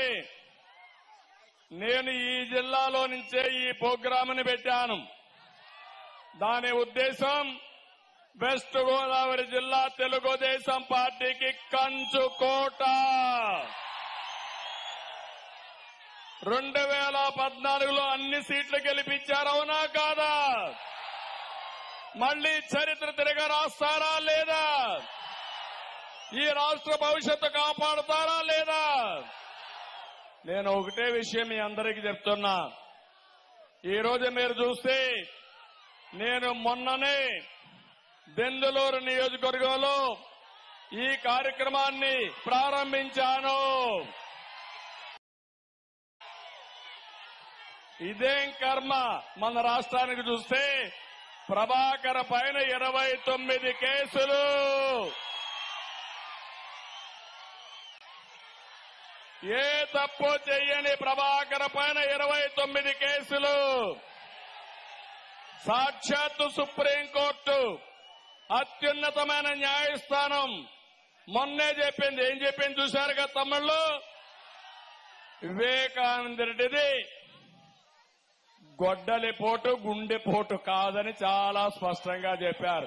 నేను ఈ జిల్లాలో నుంచే ఈ ప్రోగ్రామ్ని పెట్టాను దాని ఉద్దేశం వెస్ట్ గోదావరి జిల్లా తెలుగుదేశం పార్టీకి కంచుకోట రెండు వేల పద్నాలుగులో అన్ని సీట్లు గెలిపించారు అవునా కాదా మళ్ళీ చరిత్ర తిరగ రాస్తారా లేదా ఈ రాష్ట్ర భవిష్యత్తు కాపాడుతారా లేదా నేను ఒకటే విషయం మీ అందరికీ చెప్తున్నా ఈ రోజు మీరు చూస్తే నేను మొన్ననే దెందులూరు నియోజకవర్గంలో ఈ కార్యక్రమాన్ని ప్రారంభించాను ఇదేం కర్మ మన రాష్ట్రానికి చూస్తే ప్రభాకర్ పైన ఇరవై తొమ్మిది కేసులు ఏ తప్పు చెయ్యని ప్రభాకర్ పైన ఇరవై తొమ్మిది కేసులు సాక్షాత్తు సుప్రీంకోర్టు అత్యున్నతమైన న్యాయస్థానం మొన్నే చెప్పింది ఏం చెప్పింది చూశారు కదా తమ్ముళ్ళు వివేకానంద రెడ్డిది గొడ్డలి పోటు గుండె పోటు కాదని చాలా స్పష్టంగా చెప్పారు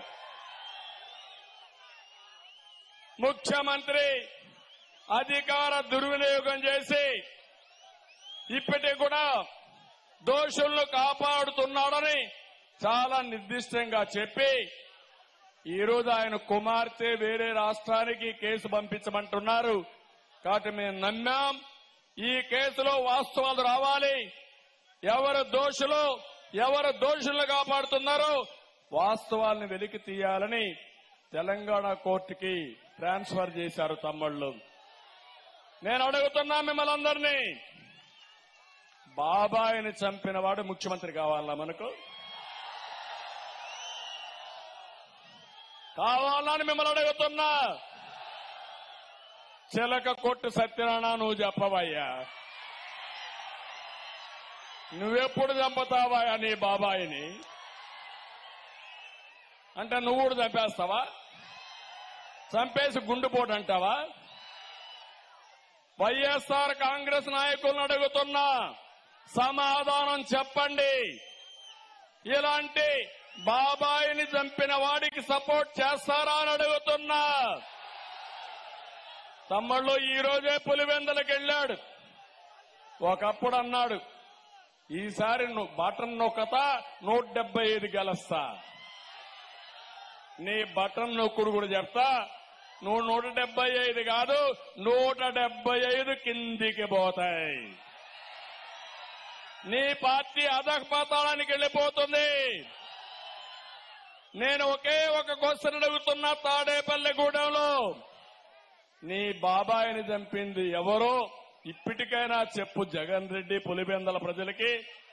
ముఖ్యమంత్రి అధికార దుర్వినియోగం చేసి ఇప్పటికి కూడా దోషులను కాపాడుతున్నాడని చాలా నిర్దిష్టంగా చెప్పి ఈ రోజు ఆయన కుమార్తె వేరే రాష్ట్రానికి కేసు పంపించమంటున్నారు కాబట్టి మేము నమ్మాం ఈ కేసులో వాస్తవాలు రావాలి ఎవరు దోషులు ఎవరు దోషులను కాపాడుతున్నారో వాస్తవాలను వెలికి తీయాలని తెలంగాణ కోర్టుకి ట్రాన్స్ఫర్ చేశారు తమ్ముళ్ళు నేను అడుగుతున్నా మిమ్మల్ని అందరినీ బాబాయిని చంపిన వాడు ముఖ్యమంత్రి కావాలా మనకు కావాలని మిమ్మల్ని అడుగుతున్నా చిలక కొట్టు సత్యనారాయణ నువ్వు చెప్పవయ్యా నువ్వెప్పుడు చంపుతావా నీ బాబాయిని అంటే నువ్వు కూడా చంపేస్తావా చంపేసి గుండెపోటు అంటావా వైఎస్ఆర్ కాంగ్రెస్ నాయకులను అడుగుతున్నా సమాధానం చెప్పండి ఇలాంటి బాబాయిని చంపిన వాడికి సపోర్ట్ చేస్తారా అని అడుగుతున్నా తమ్ముళ్ళు ఈ రోజే పులివెందలకు వెళ్ళాడు ఒకప్పుడు అన్నాడు ఈసారి నువ్వు బటన్ నొక్కత నూట డెబ్బై ఐదు గెలుస్తా నీ బటన్ నొక్కుడు కూడా చెప్తా నువ్వు నూట డెబ్బై ఐదు కాదు నూట డెబ్బై ఐదు కిందికి పోతాయి నీ పార్టీ అధపతాళానికి వెళ్ళిపోతుంది నేను ఒకే ఒక క్వశ్చన్ అడుగుతున్నా తాడేపల్లిగూడెంలో నీ బాబాయిని చంపింది ఎవరో ఇప్పటికైనా చెప్పు జగన్ రెడ్డి పులిబెందల ప్రజలకి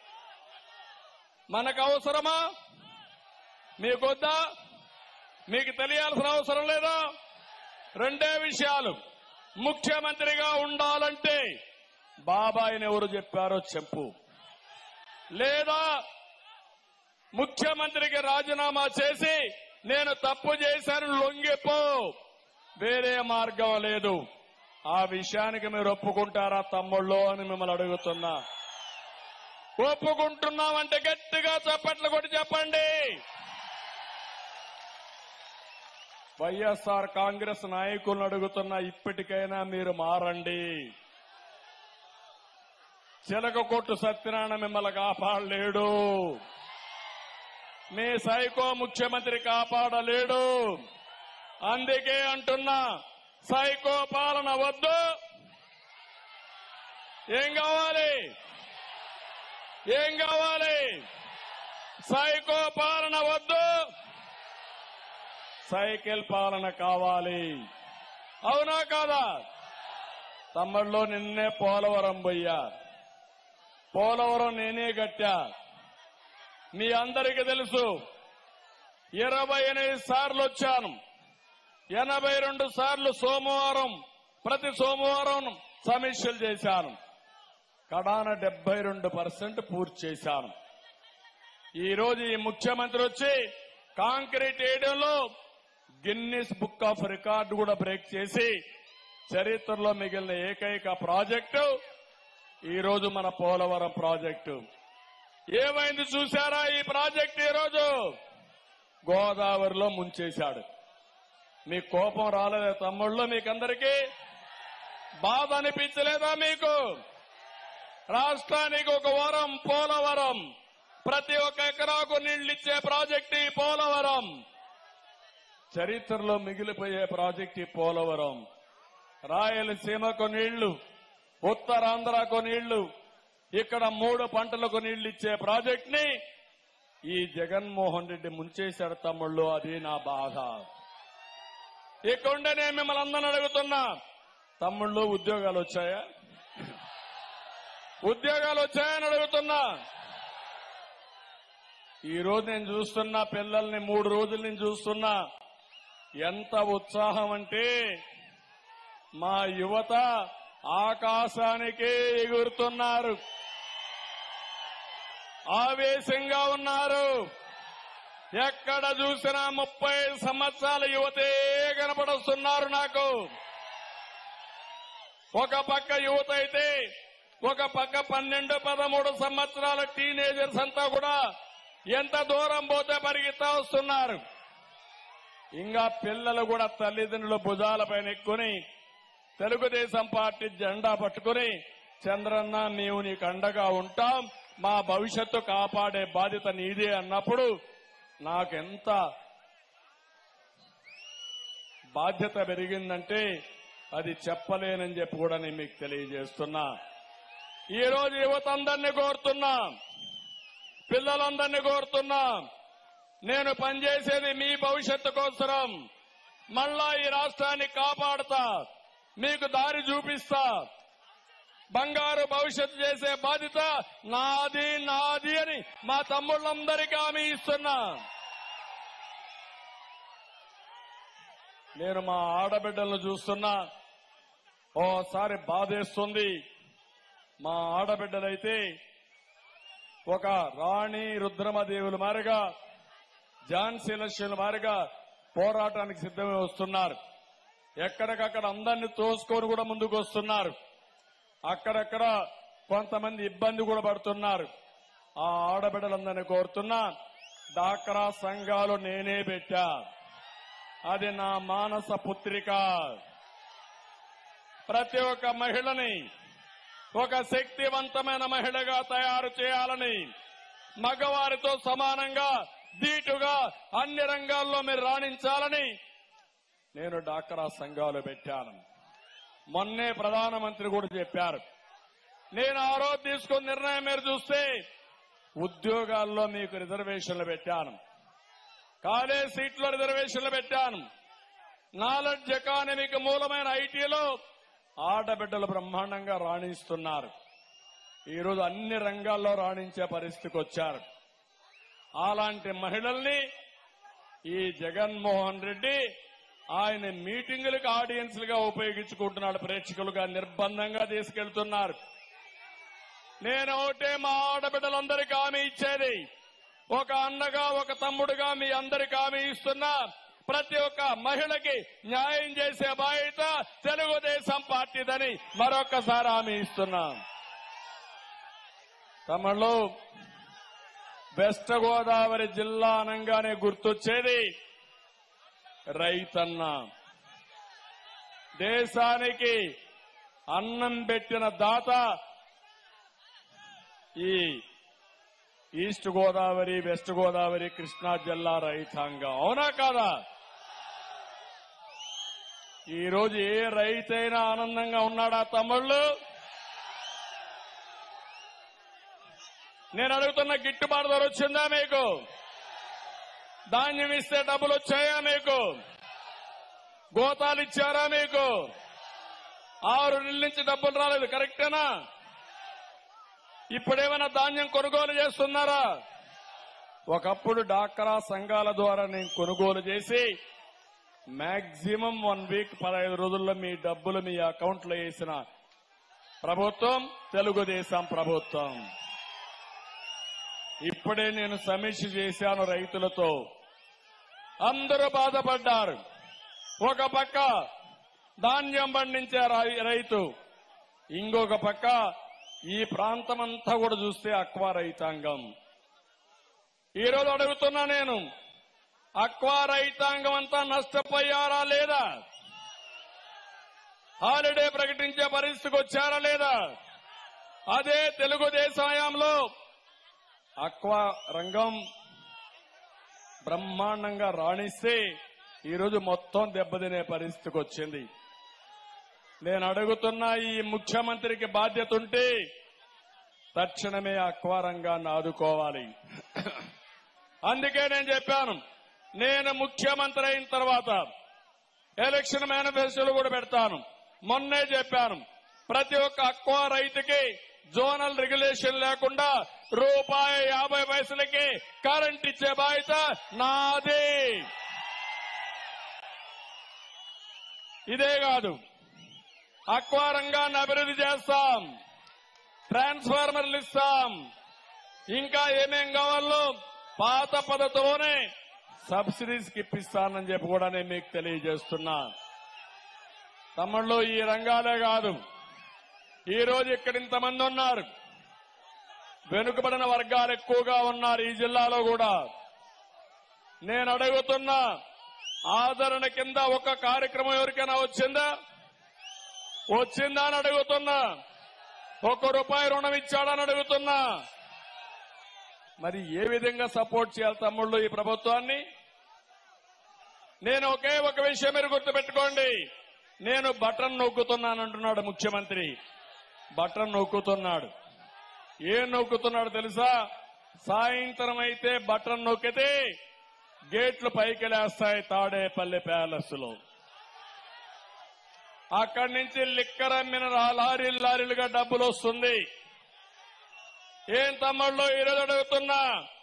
మనకు అవసరమా మీకొద్దా మీకు తెలియాల్సిన అవసరం లేదా రెండే విషయాలు ముఖ్యమంత్రిగా ఉండాలంటే బాబాయిని ఎవరు చెప్పారో చెప్పు లేదా ముఖ్యమంత్రికి రాజీనామా చేసి నేను తప్పు చేశాను లొంగిపో వేరే మార్గం లేదు ఆ విషయానికి మీరు ఒప్పుకుంటారా తమ్ముళ్ళు అని మిమ్మల్ని అడుగుతున్నా ఒప్పుకుంటున్నామంటే గట్టిగా చప్పట్లు కొట్టి చెప్పండి వైఎస్ఆర్ కాంగ్రెస్ నాయకులను అడుగుతున్నా ఇప్పటికైనా మీరు మారండి చిలక కొట్టు సత్యనారాయణ మిమ్మల్ని కాపాడలేడు మీ సైకో ముఖ్యమంత్రి కాపాడలేడు అందుకే అంటున్నా సైకో పాలన వద్దు ఏం కావాలి ఏం కావాలి సైకో పాలన వద్దు సైకిల్ పాలన కావాలి అవునా కాదా తమ్ముళ్ళు నిన్నే పోలవరం పోయా పోలవరం నేనే కట్టా మీ అందరికీ తెలుసు ఇరవై ఎనిమిది సార్లు వచ్చాను ఎనభై రెండు సార్లు సోమవారం ప్రతి సోమవారం సమీక్షలు చేశాను కడాన డెబ్బై రెండు పర్సెంట్ పూర్తి చేశాను ఈ రోజు ఈ ముఖ్యమంత్రి వచ్చి కాంక్రీట్ వేయడంలో గిన్నిస్ బుక్ ఆఫ్ రికార్డు కూడా బ్రేక్ చేసి చరిత్రలో మిగిలిన ఏకైక ప్రాజెక్టు ఈ రోజు మన పోలవరం ప్రాజెక్టు ఏమైంది చూసారా ఈ ప్రాజెక్ట్ ఈ రోజు గోదావరిలో ముంచేశాడు మీ కోపం రాలేదా తమ్ముళ్ళు మీకందరికీ బాధ అనిపించలేదా మీకు రాష్ట్రానికి ఒక వరం పోలవరం ప్రతి ఒక్క ఎకరాకు నీళ్లిచ్చే ప్రాజెక్ట్ ఈ పోలవరం చరిత్రలో మిగిలిపోయే ప్రాజెక్ట్ ఈ పోలవరం రాయలసీమకు నీళ్లు ఉత్తరాంధ్రకు నీళ్లు ఇక్కడ మూడు పంటలకు నీళ్లు ఇచ్చే ప్రాజెక్ట్ ని ఈ జగన్మోహన్ రెడ్డి ముంచేశాడు తమ్ముళ్ళు అది నా బాధ ఇక్కడే నేను మిమ్మల్ని అందరిని అడుగుతున్నా తమ్ముళ్ళు ఉద్యోగాలు వచ్చాయా ఉద్యోగాలు వచ్చాయని అడుగుతున్నా ఈ రోజు నేను చూస్తున్నా పిల్లల్ని మూడు రోజుల నుంచి చూస్తున్నా ఎంత ఉత్సాహం అంటే మా యువత ఆకాశానికే ఎగురుతున్నారు ఆవేశంగా ఉన్నారు ఎక్కడ చూసినా ముప్పై సంవత్సరాల యువతే కనపడుతున్నారు నాకు ఒక పక్క యువత అయితే ఒక పక్క పన్నెండు పదమూడు సంవత్సరాల టీనేజర్స్ అంతా కూడా ఎంత దూరం పోతే పరిగెత్తా వస్తున్నారు ఇంకా పిల్లలు కూడా తల్లిదండ్రుల భుజాలపైన ఎక్కుని తెలుగుదేశం పార్టీ జెండా పట్టుకుని చంద్రన్న మేము నీకు అండగా ఉంటాం మా భవిష్యత్తు కాపాడే బాధ్యత నీదే అన్నప్పుడు నాకెంత బాధ్యత పెరిగిందంటే అది చెప్పలేనని చెప్పి కూడా నేను మీకు తెలియజేస్తున్నా ఈ రోజు యువత అందరినీ కోరుతున్నా పిల్లలందరినీ కోరుతున్నా నేను పనిచేసేది మీ భవిష్యత్తు కోసరం మళ్ళా ఈ రాష్ట్రాన్ని కాపాడుతా మీకు దారి చూపిస్తా బంగారు భవిష్యత్తు చేసే బాధ్యత నాది నాది అని మా తమ్ముళ్ళందరికీ హామీ ఇస్తున్నా నేను మా ఆడబిడ్డలను చూస్తున్నా ఓసారి బాధేస్తుంది మా ఆడబిడ్డలైతే ఒక రాణి రుద్రమదేవుల మారిగా ఝాన్సీ లక్ష్యుల మారిగా పోరాటానికి సిద్ధమై వస్తున్నారు ఎక్కడికక్కడ అందరినీ తోసుకొని కూడా ముందుకు వస్తున్నారు అక్కడక్కడ కొంతమంది ఇబ్బంది కూడా పడుతున్నారు ఆ ఆడబిడ్డలందరినీ కోరుతున్నా డాక్రా సంఘాలు నేనే పెట్టా అది నా మానస పుత్రిక ప్రతి ఒక్క మహిళని ఒక శక్తివంతమైన మహిళగా తయారు చేయాలని మగవారితో సమానంగా ధీటుగా అన్ని రంగాల్లో మీరు రాణించాలని నేను డాక్రా సంఘాలు పెట్టాను మొన్నే ప్రధానమంత్రి కూడా చెప్పారు నేను ఆ రోజు తీసుకున్న నిర్ణయం మీరు చూస్తే ఉద్యోగాల్లో మీకు రిజర్వేషన్లు పెట్టాను కాలేజ్ సీట్లో రిజర్వేషన్లు పెట్టాను నాలెడ్జ్ ఎకానమీకి మూలమైన ఐటీలో ఆడబిడ్డలు బ్రహ్మాండంగా రాణిస్తున్నారు ఈరోజు అన్ని రంగాల్లో రాణించే పరిస్థితికి వచ్చారు అలాంటి మహిళల్ని ఈ జగన్మోహన్ రెడ్డి ఆయన మీటింగులకు ఆడియన్స్లుగా ఉపయోగించుకుంటున్నాడు ప్రేక్షకులుగా నిర్బంధంగా తీసుకెళ్తున్నారు నేను ఒకటే మా ఆడబిడ్డలందరికీ హామీ ఇచ్చేది ఒక అన్నగా ఒక తమ్ముడుగా మీ అందరికి హామీ ఇస్తున్నా ప్రతి ఒక్క మహిళకి న్యాయం చేసే బాధ్యత తెలుగుదేశం పార్టీదని మరొకసారి హామీ ఇస్తున్నా తమలో వెస్ట్ గోదావరి జిల్లా అనగానే గుర్తొచ్చేది రైతన్న దేశానికి అన్నం పెట్టిన దాత ఈ ఈస్ట్ గోదావరి వెస్ట్ గోదావరి కృష్ణా జిల్లా రైతాంగం అవునా కాదా ఈ రోజు ఏ రైతైనా ఆనందంగా ఉన్నాడా తమ్ముళ్ళు నేను అడుగుతున్న గిట్టుబాటు ధర వచ్చిందా మీకు ధాన్యం ఇస్తే డబ్బులు వచ్చాయా మీకు గోతాలు ఇచ్చారా మీకు ఆరు నెలల నుంచి డబ్బులు రాలేదు కరెక్టేనా ఇప్పుడేమైనా ధాన్యం కొనుగోలు చేస్తున్నారా ఒకప్పుడు డాక్రా సంఘాల ద్వారా నేను కొనుగోలు చేసి మాక్సిమం వన్ వీక్ పదహైదు రోజుల్లో మీ డబ్బులు మీ అకౌంట్ లో వేసిన ప్రభుత్వం తెలుగుదేశం ప్రభుత్వం ఇప్పుడే నేను సమీక్ష చేశాను రైతులతో అందరూ బాధపడ్డారు ఒక పక్క ధాన్యం పండించే రై- రైతు ఇంకొక పక్క ఈ ప్రాంతమంతా కూడా చూస్తే అక్వా రైతాంగం ఈరోజు అడుగుతున్నా నేను అక్వా రైతాంగం అంతా నష్టపోయారా లేదా హాలిడే ప్రకటించే పరిస్థితికి వచ్చారా లేదా అదే తెలుగుదేశం హయాంలో అక్వా రంగం బ్రహ్మాండంగా రాణిస్తే ఈరోజు మొత్తం దెబ్బతినే పరిస్థితికి వచ్చింది నేను అడుగుతున్న ఈ ముఖ్యమంత్రికి బాధ్యత ఉంటే తక్షణమే అక్వా రంగాన్ని ఆదుకోవాలి అందుకే నేను చెప్పాను నేను ముఖ్యమంత్రి అయిన తర్వాత ఎలక్షన్ మేనిఫెస్టోలు కూడా పెడతాను మొన్నే చెప్పాను ప్రతి ఒక్క అక్వా రైతుకి జోనల్ రెగ్యులేషన్ లేకుండా రూపాయి యాభై పైసలకి కరెంట్ ఇచ్చే బాధ్యత నాది ఇదే కాదు అక్వా రంగాన్ని అభివృద్ధి చేస్తాం ట్రాన్స్ఫార్మర్లు ఇస్తాం ఇంకా ఏమేం కావాలో పాత పద్ధతిలోనే సబ్సిడీస్ ఇప్పిస్తానని చెప్పి కూడా నేను మీకు తెలియజేస్తున్నా తమ్ముళ్ళు ఈ రంగాలే కాదు ఈ రోజు ఇక్కడ ఇంతమంది ఉన్నారు వెనుకబడిన వర్గాలు ఎక్కువగా ఉన్నారు ఈ జిల్లాలో కూడా నేను అడుగుతున్నా ఆదరణ కింద ఒక కార్యక్రమం ఎవరికైనా వచ్చిందా వచ్చిందా అని అడుగుతున్నా ఒక్క రూపాయి రుణం ఇచ్చాడని అడుగుతున్నా మరి ఏ విధంగా సపోర్ట్ చేయాలి తమ్ముళ్ళు ఈ ప్రభుత్వాన్ని నేను ఒకే ఒక విషయం మీరు గుర్తుపెట్టుకోండి నేను బటన్ నొక్కుతున్నానంటున్నాడు ముఖ్యమంత్రి బటన్ నొక్కుతున్నాడు ఏం నొక్కుతున్నాడు తెలుసా సాయంత్రం అయితే బటన్ నొక్కితే గేట్లు పైకి లేస్తాయి తాడేపల్లి ప్యాలెస్ లో అక్కడి నుంచి లిక్కర్ అమ్మిన రా- లారీలు లారీలుగా డబ్బులు వస్తుంది ఏం తమ్ముళ్ళు ఈరోజు అడుగుతున్నా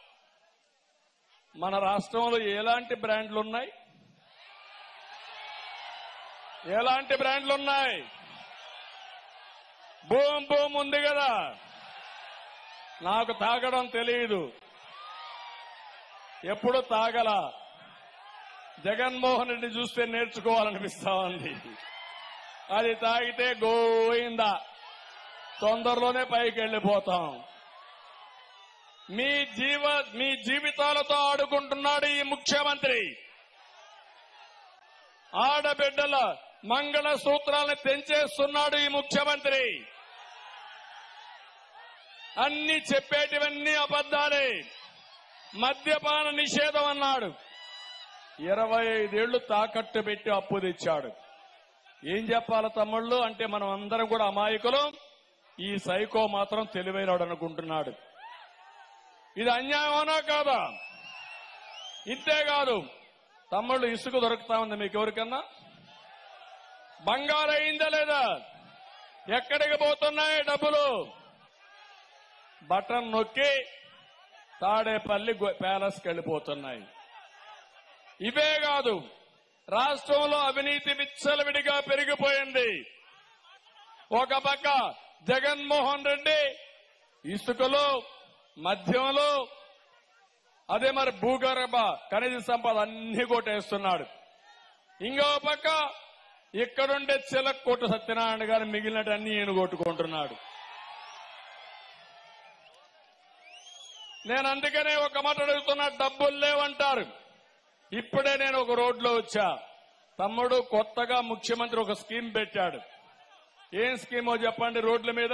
మన రాష్ట్రంలో ఎలాంటి బ్రాండ్లు ఉన్నాయి ఎలాంటి బ్రాండ్లు ఉన్నాయి బూమ్ బూమ్ ఉంది కదా నాకు తాగడం తెలియదు ఎప్పుడు తాగల జగన్మోహన్ రెడ్డి చూస్తే నేర్చుకోవాలనిపిస్తా ఉంది అది తాగితే గోయిందా తొందరలోనే పైకి వెళ్ళిపోతాం మీ జీవ మీ జీవితాలతో ఆడుకుంటున్నాడు ఈ ముఖ్యమంత్రి ఆడబిడ్డల మంగళ సూత్రాలను తెంచేస్తున్నాడు ఈ ముఖ్యమంత్రి అన్ని చెప్పేటివన్నీ అబద్దాలే మద్యపాన నిషేధం అన్నాడు ఇరవై ఐదేళ్లు తాకట్టు పెట్టి అప్పు తెచ్చాడు ఏం చెప్పాలి తమ్ముళ్ళు అంటే మనం అందరం కూడా అమాయకులు ఈ సైకో మాత్రం తెలివైనడు అనుకుంటున్నాడు ఇది అన్యాయమనా కాదా ఇంతే కాదు తమ్ముళ్ళు ఇసుక దొరుకుతా ఉంది మీకు ఎవరికన్నా బంగారు అయిందా లేదా ఎక్కడికి పోతున్నాయి డబ్బులు బటన్ నొక్కి తాడేపల్లి గొ- ప్యాలెస్కి వెళ్ళిపోతున్నాయి ఇవే కాదు రాష్ట్రంలో అవినీతి విచ్చలవిడిగా పెరిగిపోయింది ఒక పక్క జగన్మోహన్ రెడ్డి ఇసుకలో మద్యంలో అదే మరి భూగర్భ ఖనిజ సంపద అన్ని కొట్టేస్తున్నాడు ఇంకో పక్క ఇక్కడుండే చిలక్కోట సత్యనారాయణ గారు మిగిలినటన్ని ఈయన కొట్టుకుంటున్నాడు నేను అందుకనే ఒక మాట అడుగుతున్నా డబ్బులు లేవంటారు ఇప్పుడే నేను ఒక రోడ్లో వచ్చా తమ్ముడు కొత్తగా ముఖ్యమంత్రి ఒక స్కీమ్ పెట్టాడు ఏం స్కీమో చెప్పండి రోడ్ల మీద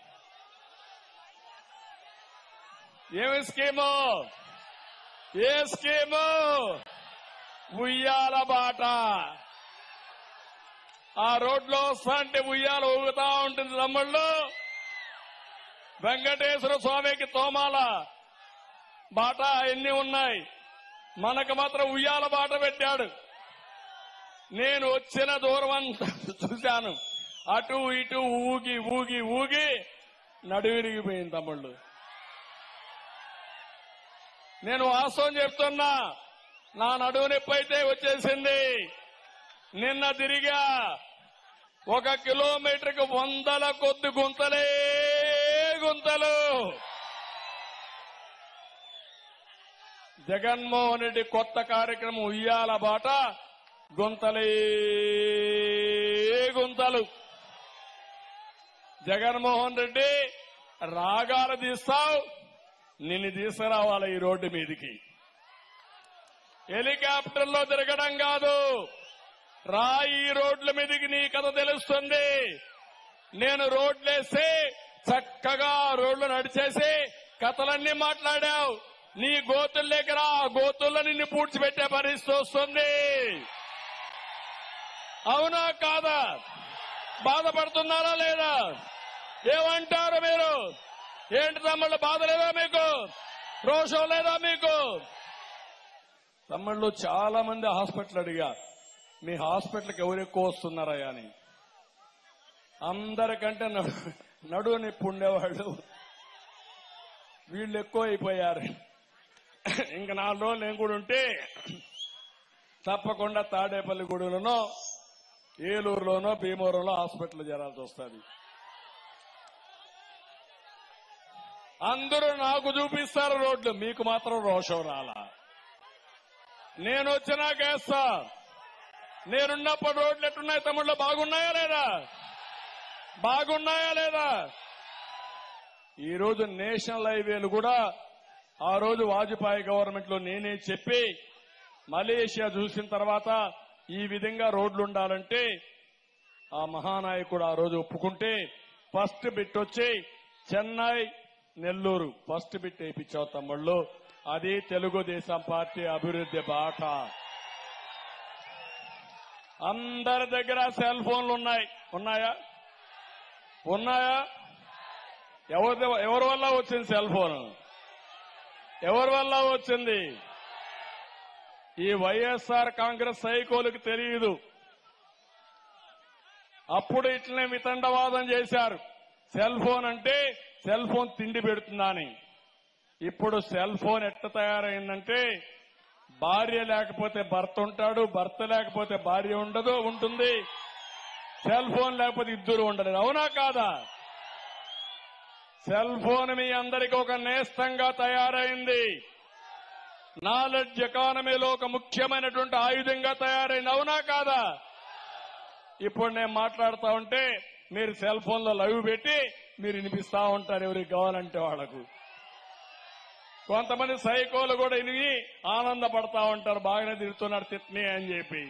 ఏమి స్కీము ఏ స్కీము ఉయ్యాల బాట ఆ రోడ్లో వస్తాంటే ఉయ్యాల ఊగుతా ఉంటుంది తమ్ముళ్ళు వెంకటేశ్వర స్వామికి తోమాల బాట ఎన్ని ఉన్నాయి మనకు మాత్రం ఉయ్యాల బాట పెట్టాడు నేను వచ్చిన దూరం అంతా చూశాను అటు ఇటు ఊగి ఊగి ఊగి నడువిరిగిపోయింది తమ్ముళ్ళు నేను వాస్తవం చెప్తున్నా నా నడువు నొప్పి అయితే వచ్చేసింది నిన్న తిరిగా ఒక కిలోమీటర్కి వందల కొద్ది గుంతలే గుంతలు జగన్మోహన్ రెడ్డి కొత్త కార్యక్రమం ఉయ్యాల బాట గుంతలే గుంతలు జగన్మోహన్ రెడ్డి రాగాలు తీస్తావు నిన్ను తీసుకురావాలి ఈ రోడ్డు మీదికి హెలికాప్టర్లో తిరగడం కాదు రా ఈ రోడ్ల మీదకి నీ కథ తెలుస్తుంది నేను రోడ్లేసి చక్కగా రోడ్లు నడిచేసి కథలన్నీ మాట్లాడావు నీ గోతుల దగ్గర ఆ గోతుల్లో నిన్ను పూడ్చిపెట్టే పరిస్థితి వస్తుంది అవునా కాదా బాధపడుతున్నారా లేదా ఏమంటారు మీరు ఏంటి తమ్ముళ్ళు బాధ లేదా మీకు రోషం లేదా మీకు తమ్ముళ్ళు చాలా మంది హాస్పిటల్ అడిగా మీ హాస్పిటల్కి ఎవరు ఎక్కువ వస్తున్నారా అని అందరికంటే నడు నడువు నొప్పి ఉండేవాళ్ళు వీళ్ళు ఎక్కువ అయిపోయారు ఇంకా నాలుగు రోజులు నేను కూడా ఉంటే తప్పకుండా తాడేపల్లి గూడెలోనో ఏలూరులోనో భీమవరంలో హాస్పిటల్ చేరాల్సి వస్తుంది అందరూ నాకు చూపిస్తారు రోడ్లు మీకు మాత్రం రోషం రాలా నేను వచ్చినాక వేస్తా నేనున్నప్పుడు రోడ్లు ఎట్టున్నాయి తమ్ముళ్ళు బాగున్నాయా లేదా బాగున్నాయా లేదా ఈ రోజు నేషనల్ హైవేలు కూడా ఆ రోజు వాజ్పేయి గవర్నమెంట్ లో నేనే చెప్పి మలేషియా చూసిన తర్వాత ఈ విధంగా రోడ్లు ఉండాలంటే ఆ మహానాయకుడు ఆ రోజు ఒప్పుకుంటే ఫస్ట్ బిట్ వచ్చి చెన్నై నెల్లూరు ఫస్ట్ బిట్ వేయించావు తమ్ముళ్ళు అది తెలుగుదేశం పార్టీ అభివృద్ధి బాట అందరి దగ్గర సెల్ ఫోన్లు ఉన్నాయి ఉన్నాయా ఉన్నాయా ఎవరి ఎవరి వల్ల వచ్చింది సెల్ ఫోన్ ఎవరి వల్ల వచ్చింది ఈ వైఎస్ఆర్ కాంగ్రెస్ సైకోలకు తెలియదు అప్పుడు ఇట్లనే వితండవాదం చేశారు సెల్ ఫోన్ అంటే సెల్ ఫోన్ తిండి పెడుతుందని ఇప్పుడు సెల్ ఫోన్ ఎట్ట తయారైందంటే భార్య లేకపోతే భర్త ఉంటాడు భర్త లేకపోతే భార్య ఉండదు ఉంటుంది సెల్ ఫోన్ లేకపోతే ఇద్దరు ఉండలేదు అవునా కాదా సెల్ ఫోన్ మీ అందరికీ ఒక నేస్తంగా తయారైంది నాలెడ్జ్ ఎకానమీలో ఒక ముఖ్యమైనటువంటి ఆయుధంగా తయారైంది అవునా కాదా ఇప్పుడు నేను మాట్లాడుతా ఉంటే మీరు సెల్ ఫోన్ లో లైవ్ పెట్టి మీరు వినిపిస్తా ఉంటారు ఎవరికి కావాలంటే వాళ్లకు కొంతమంది సైకోలు కూడా విని ఆనందపడతా ఉంటారు బాగానే తిరుగుతున్నాడు తిట్ని అని చెప్పి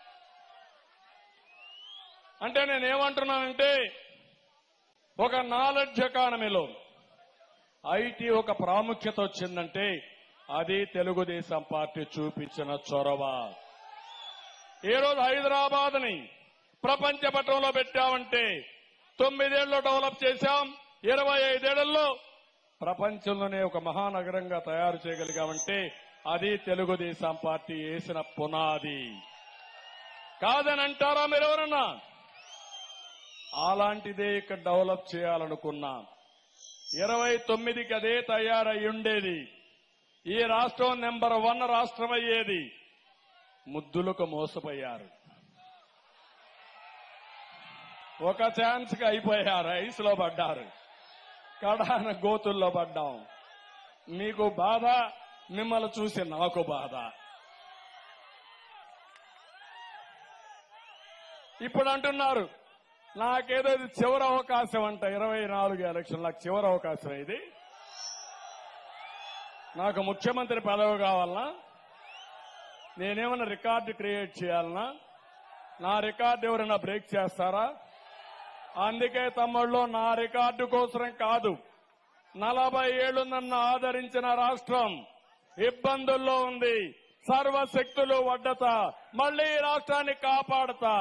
అంటే నేనేమంటున్నానంటే ఒక నాలెడ్జ్ ఎకానమీలో ఐటీ ఒక ప్రాముఖ్యత వచ్చిందంటే అది తెలుగుదేశం పార్టీ చూపించిన చొరవ ఈ రోజు హైదరాబాద్ ని ప్రపంచ పటంలో పెట్టామంటే తొమ్మిదేళ్లు డెవలప్ చేశాం ఇరవై ఐదేళ్లలో ప్రపంచంలోనే ఒక మహానగరంగా తయారు చేయగలిగామంటే అది తెలుగుదేశం పార్టీ వేసిన పునాది కాదని అంటారా మీరు ఎవరన్నా అలాంటిదే ఇక్కడ డెవలప్ చేయాలనుకున్నాం ఇరవై తొమ్మిదికి అదే తయారై ఉండేది ఈ రాష్ట్రం నెంబర్ వన్ రాష్ట్రం అయ్యేది ముద్దులకు మోసపోయారు ఒక ఛాన్స్ కి అయిపోయారు ఐస్ లో పడ్డారు కడాన గోతుల్లో పడ్డాం మీకు బాధ మిమ్మల్ని చూసి నాకు బాధ ఇప్పుడు అంటున్నారు నాకేదో ఇది చివరి అవకాశం అంట ఇరవై నాలుగు ఎలక్షన్ నాకు చివరి అవకాశం ఇది నాకు ముఖ్యమంత్రి పదవి కావాలనా నేనేమన్నా రికార్డు క్రియేట్ చేయాలనా నా రికార్డు ఎవరైనా బ్రేక్ చేస్తారా అందుకే తమ్ముళ్ళు నా రికార్డు కోసరం కాదు నలభై ఏళ్లు నన్ను ఆదరించిన రాష్ట్రం ఇబ్బందుల్లో ఉంది సర్వశక్తులు వడ్డత మళ్లీ ఈ రాష్ట్రాన్ని కాపాడతా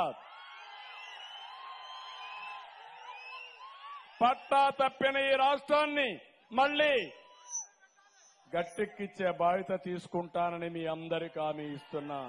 పట్టా తప్పిన ఈ రాష్ట్రాన్ని మళ్లీ గట్టెక్కిచ్చే బాధ్యత తీసుకుంటానని మీ అందరికీ హామీ ఇస్తున్నా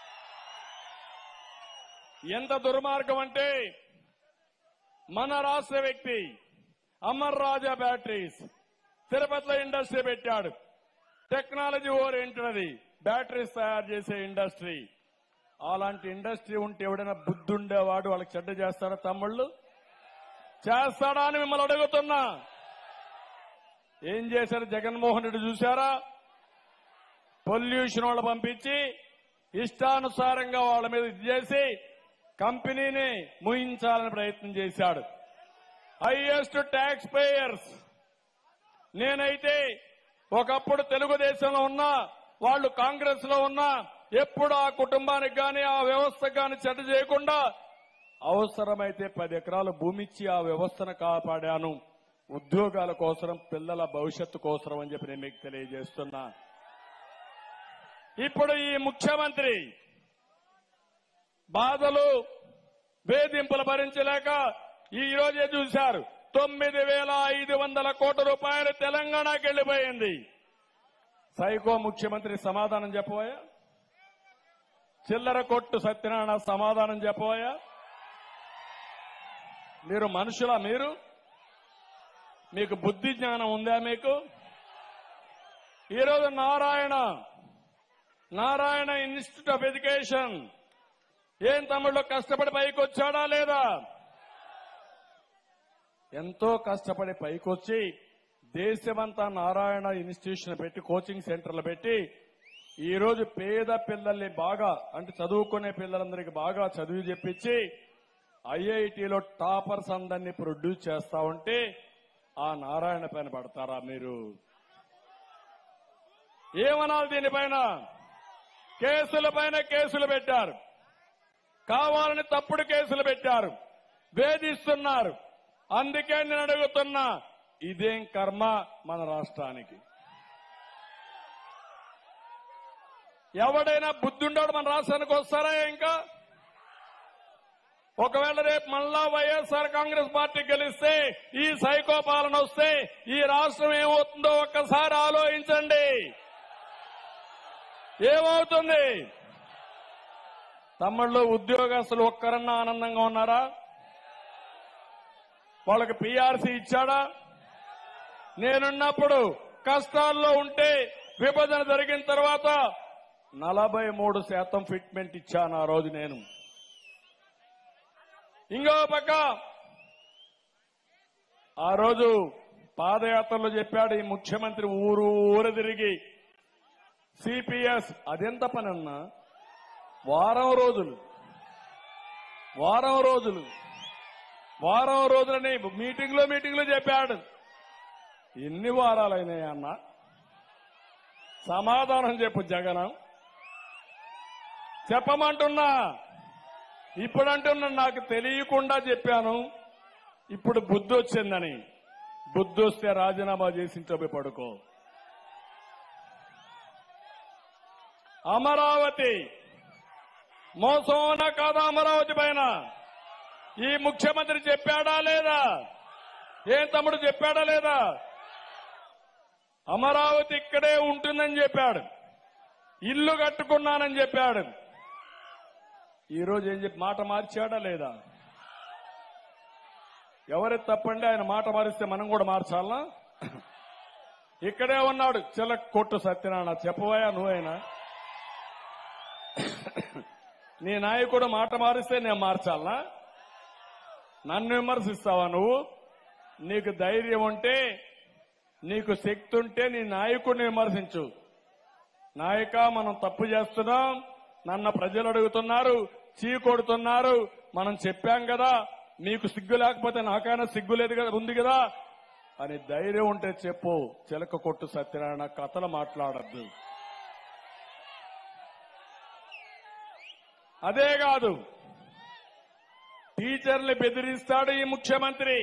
ఎంత దుర్మార్గం అంటే మన రాష్ట్ర వ్యక్తి అమర్ రాజా బ్యాటరీస్ తిరుపతిలో ఇండస్ట్రీ పెట్టాడు టెక్నాలజీ ఓరియంటెడ్ అది బ్యాటరీస్ తయారు చేసే ఇండస్ట్రీ అలాంటి ఇండస్ట్రీ ఉంటే ఎవడైనా బుద్ధి ఉండేవాడు వాళ్ళకి చెడ్డ చేస్తారా తమ్ముళ్ళు చేస్తాడా అని మిమ్మల్ని అడుగుతున్నా ఏం చేశారు జగన్మోహన్ రెడ్డి చూశారా పొల్యూషన్ వాళ్ళు పంపించి ఇష్టానుసారంగా వాళ్ళ మీద ఇది చేసి కంపెనీని ముయించాలని ప్రయత్నం చేశాడు హైయెస్ట్ ట్యాక్స్ పేయర్స్ నేనైతే ఒకప్పుడు తెలుగుదేశంలో ఉన్నా వాళ్ళు కాంగ్రెస్ లో ఉన్నా ఎప్పుడు ఆ కుటుంబానికి గాని ఆ వ్యవస్థకు గాని చెడ్డ చేయకుండా అవసరమైతే పది ఎకరాల భూమి ఇచ్చి ఆ వ్యవస్థను కాపాడాను ఉద్యోగాల కోసం పిల్లల భవిష్యత్తు కోసం అని చెప్పి నేను మీకు తెలియజేస్తున్నా ఇప్పుడు ఈ ముఖ్యమంత్రి బాధలు వేధింపులు భరించలేక ఈ రోజే చూశారు తొమ్మిది వేల ఐదు వందల కోట్ల రూపాయలు తెలంగాణకి వెళ్లిపోయింది సైకో ముఖ్యమంత్రి సమాధానం చెప్పబోయా చిల్లర కొట్టు సత్యనారాయణ సమాధానం చెప్పబోయా మీరు మనుషులా మీరు మీకు బుద్ధి జ్ఞానం ఉందా మీకు ఈరోజు Narayana Narayana Institute of Education ఏం తమ్ముళ్ళు కష్టపడి పైకి వచ్చాడా లేదా ఎంతో కష్టపడి పైకొచ్చి దేశమంతా నారాయణ ఇన్స్టిట్యూషన్ పెట్టి కోచింగ్ సెంటర్లు పెట్టి ఈ రోజు పేద పిల్లల్ని బాగా అంటే చదువుకునే పిల్లలందరికీ బాగా చదువు చెప్పించి ఐఐటిలో టాపర్స్ అందరినీ ప్రొడ్యూస్ చేస్తా ఉంటే ఆ నారాయణ పైన పడతారా మీరు ఏమనాలి దీనిపైన కేసుల పైన కేసులు పెట్టారు కావాలని తప్పుడు కేసులు పెట్టారు వేధిస్తున్నారు అందుకే నేను అడుగుతున్నా ఇదేం కర్మ మన రాష్ట్రానికి ఎవడైనా బుద్ధుండాడు మన రాష్ట్రానికి వస్తారా ఇంకా ఒకవేళ రేపు మళ్ళా వైఎస్ఆర్ కాంగ్రెస్ పార్టీ గెలిస్తే ఈ సైకో పాలన వస్తే ఈ రాష్ట్రం ఏమవుతుందో ఒక్కసారి ఆలోచించండి ఏమవుతుంది తమ్ముళ్ళు ఉద్యోగస్తులు ఒక్కరన్నా ఆనందంగా ఉన్నారా వాళ్ళకి పీఆర్సీ ఇచ్చాడా నేనున్నప్పుడు కష్టాల్లో ఉంటే విభజన జరిగిన తర్వాత నలభై మూడు శాతం ఫిట్మెంట్ ఇచ్చాను ఆ రోజు నేను ఇంకో పక్క ఆ రోజు పాదయాత్రలో చెప్పాడు ఈ ముఖ్యమంత్రి ఊరు ఊరు తిరిగి సిపిఎస్ అదెంత పని అన్నా వారం రోజులు వారం రోజులు వారం రోజులని మీటింగ్ లో మీటింగ్ లో చెప్పాడు ఎన్ని వారాలైనాయి అన్న సమాధానం చెప్పు జగన్ చెప్పమంటున్నా ఇప్పుడు అంటున్నా నాకు తెలియకుండా చెప్పాను ఇప్పుడు బుద్ధి వచ్చిందని బుద్ధి వస్తే రాజీనామా చేసి ఇంట్లో పోయి పడుకో అమరావతి మోసమోనా కాదా అమరావతి పైన ఈ ముఖ్యమంత్రి చెప్పాడా లేదా ఏం తమ్ముడు చెప్పాడా లేదా అమరావతి ఇక్కడే ఉంటుందని చెప్పాడు ఇల్లు కట్టుకున్నానని చెప్పాడు ఈ రోజు ఏం చెప్పి మాట మార్చాడా లేదా ఎవరి తప్పండి ఆయన మాట మారిస్తే మనం కూడా మార్చాలనా ఇక్కడే ఉన్నాడు చిలక కొట్టు సత్యనారాయణ చెప్పబోయా నువ్వైనా నీ నాయకుడు మాట మారిస్తే నేను మార్చాలనా నన్ను విమర్శిస్తావా నువ్వు నీకు ధైర్యం ఉంటే నీకు శక్తి ఉంటే నీ నాయకుడిని విమర్శించు నాయక మనం తప్పు చేస్తున్నాం నన్న ప్రజలు అడుగుతున్నారు చీకొడుతున్నారు మనం చెప్పాం కదా మీకు సిగ్గు లేకపోతే నాకైనా సిగ్గు లేదు కదా ఉంది కదా అని ధైర్యం ఉంటే చెప్పు చిలక కొట్టు సత్యనారాయణ కథలు మాట్లాడద్దు అదే కాదు టీచర్లు బెదిరిస్తాడు ఈ ముఖ్యమంత్రి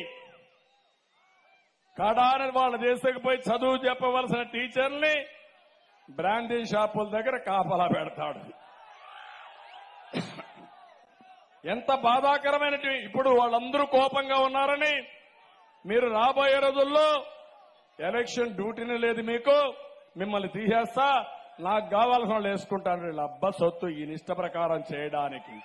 కడాని వాళ్ళ దేశకు పోయి చదువు చెప్పవలసిన టీచర్ని బ్రాండీ షాపుల దగ్గర కాపలా పెడతాడు ఎంత బాధాకరమైన ఇప్పుడు వాళ్ళందరూ కోపంగా ఉన్నారని మీరు రాబోయే రోజుల్లో ఎలక్షన్ డ్యూటీని లేదు మీకు మిమ్మల్ని తీసేస్తా నాకు కావాల్సిన వాళ్ళు వేసుకుంటాను వీళ్ళ అబ్బ సొత్తు ఈ నిష్ట ప్రకారం చేయడానికి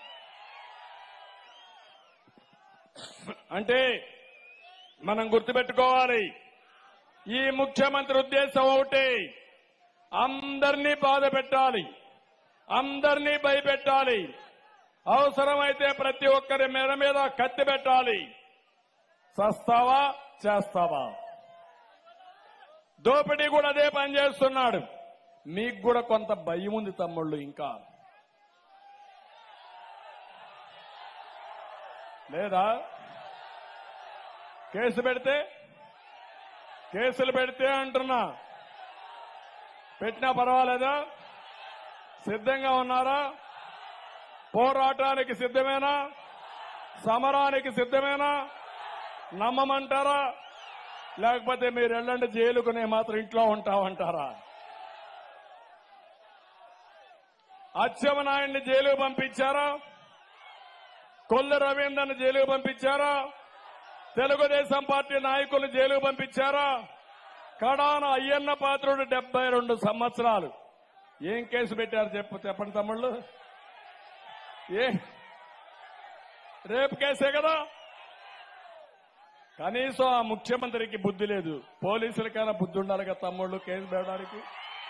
అంటే మనం గుర్తుపెట్టుకోవాలి ఈ ముఖ్యమంత్రి ఉద్దేశం ఒకటి అందరినీ బాధ పెట్టాలి అందరినీ భయపెట్టాలి అవసరమైతే ప్రతి ఒక్కరి మీద మీద కత్తి పెట్టాలి చస్తావా చేస్తావా దోపిడీ కూడా అదే పని చేస్తున్నాడు మీకు కూడా కొంత భయం ఉంది తమ్ముళ్ళు ఇంకా లేదా కేసు పెడితే కేసులు పెడితే అంటున్నా పెట్టినా పర్వాలేదా సిద్ధంగా ఉన్నారా పోరాటానికి సిద్ధమేనా సమరానికి సిద్ధమేనా నమ్మమంటారా లేకపోతే మీరు వెళ్ళండి జైలుకు నేను మాత్రం ఇంట్లో ఉంటామంటారా అచ్చెమనాయుడిని జైలుకు పంపించారా కొల్లు రవీందర్ని జైలుకు పంపించారా తెలుగుదేశం పార్టీ నాయకులు జైలుకు పంపించారా కడాన అయ్యన్న పాత్రుడు డెబ్బై రెండు సంవత్సరాలు ఏం కేసు పెట్టారు చెప్పు చెప్పండి తమ్ముళ్ళు ఏ రేపు కేసే కదా కనీసం ఆ ముఖ్యమంత్రికి బుద్ధి లేదు పోలీసులకైనా బుద్ధి ఉండాలి కదా తమ్ముళ్ళు కేసు పెట్టడానికి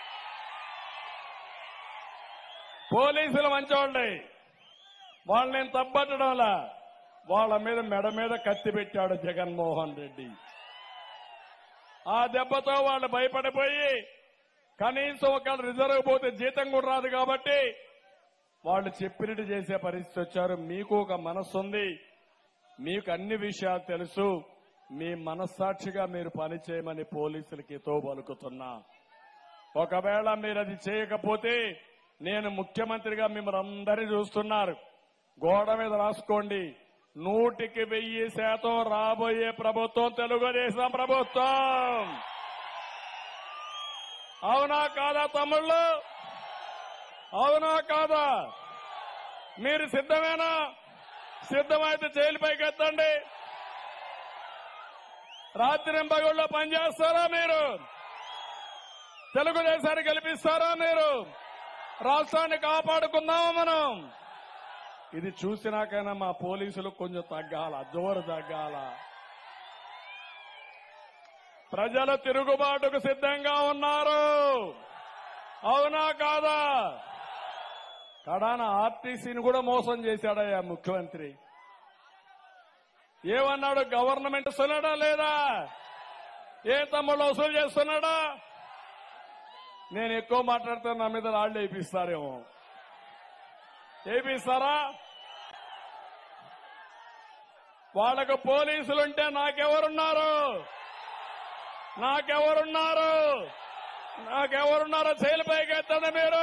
పోలీసులు మంచివాళ్ళే వాళ్ళని నేను తప్పట్టడంలా వాళ్ళ మీద మెడ మీద కత్తి పెట్టాడు జగన్మోహన్ రెడ్డి ఆ దెబ్బతో వాళ్ళు భయపడిపోయి కనీసం ఒక రిజర్వ్ పోతే జీతం కూడా రాదు కాబట్టి వాళ్ళు చెప్పినట్టు చేసే పరిస్థితి వచ్చారు మీకు ఒక మనస్సు ఉంది మీకు అన్ని విషయాలు తెలుసు మీ మనస్సాక్షిగా మీరు పని చేయమని పోలీసులకి తో పలుకుతున్నా ఒకవేళ మీరు అది చేయకపోతే నేను ముఖ్యమంత్రిగా మిమ్మల్ని అందరినీ చూస్తున్నారు గోడ మీద రాసుకోండి నూటికి వెయ్యి శాతం రాబోయే ప్రభుత్వం తెలుగుదేశం ప్రభుత్వం అవునా కాదా తమ్ముళ్ళు అవునా కాదా మీరు సిద్ధమేనా సిద్ధమైతే జైలుపైకి ఎత్తండి రాత్రి పగుళ్ళలో పనిచేస్తారా మీరు తెలుగుదేశాన్ని గెలిపిస్తారా మీరు రాష్ట్రాన్ని కాపాడుకుందామా మనం ఇది చూసినాకైనా మా పోలీసులు కొంచెం తగ్గాల జోరు తగ్గాల ప్రజలు తిరుగుబాటుకు సిద్ధంగా ఉన్నారు అవునా కాదా కడాన ఆర్టీసీని కూడా మోసం చేశాడయ్యా ముఖ్యమంత్రి ఏమన్నాడు గవర్నమెంట్ వస్తున్నాడా లేదా ఏ తమ్ముళ్ళు వసూలు చేస్తున్నాడా నేను ఎక్కువ మాట్లాడితే నా మీద రాళ్ళు వేయిస్తారేమో వేయిస్తారా వాళ్ళకు పోలీసులుంటే నాకెవరున్నారు నాకెవరున్నారు నాకెవరున్నారో జైలు పైకి ఎత్తండి మీరు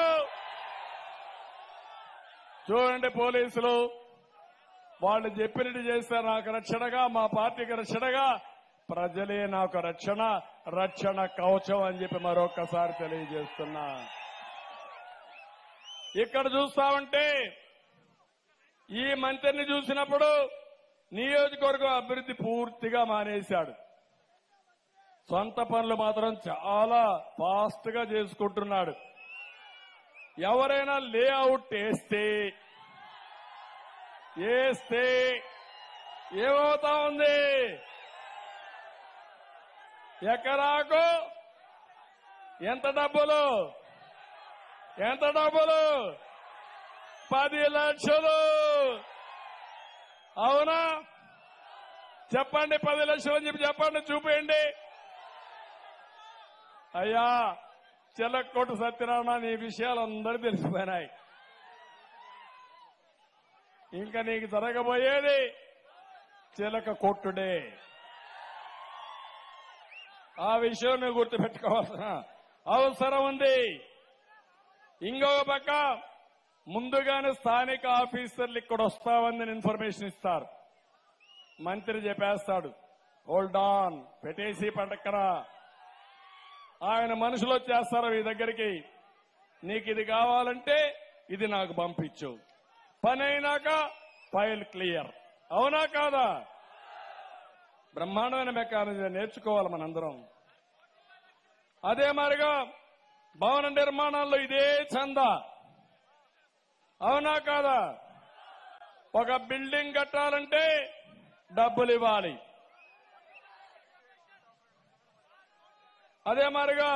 చూడండి పోలీసులు వాళ్ళు చెప్పినట్టు చేస్తే నాకు రక్షణగా మా పార్టీకి రక్షణగా ప్రజలే నాకు రక్షణ రక్షణ కవచం అని చెప్పి మరొక్కసారి తెలియజేస్తున్నా ఇక్కడ చూస్తామంటే ఈ మంత్రిని చూసినప్పుడు నియోజకవర్గం అభివృద్ధి పూర్తిగా మానేశాడు సొంత పనులు మాత్రం చాలా ఫాస్ట్ గా చేసుకుంటున్నాడు ఎవరైనా లేఅవుట్ వేస్తే వేస్తే ఏమవుతా ఉంది ఎకరాకు ఎంత డబ్బులు ఎంత డబ్బులు పది లక్షలు అవునా చెప్పండి పది లక్షలు అని చెప్పి చెప్పండి చూపేయండి అయ్యా చిలక్కోట సత్యనారాయణ నీ విషయాలు అందరూ తెలిసిపోయినాయి ఇంకా నీకు జరగబోయేది చిలక కొట్టుడే ఆ విషయం నువ్వు గుర్తుపెట్టుకోవాల్సిన అవసరం ఉంది ఇంకొక పక్క ముందుగానే స్థానిక ఆఫీసర్లు ఇక్కడ వస్తామని ఇన్ఫర్మేషన్ ఇస్తారు మంత్రి చెప్పేస్తాడు హోల్డ్ ఆన్ పెట్టేసి పడక్కన ఆయన మనుషులు వచ్చేస్తారు ఈ దగ్గరికి నీకు ఇది కావాలంటే ఇది నాకు పంపించు పని అయినాక ఫైల్ క్లియర్ అవునా కాదా బ్రహ్మాండమైన మెకానిజం నేర్చుకోవాలి మనందరం అదే మరిగా భవన నిర్మాణాల్లో ఇదే చందా అవునా కాదా ఒక బిల్డింగ్ కట్టాలంటే డబ్బులు ఇవ్వాలి అదే మరిగా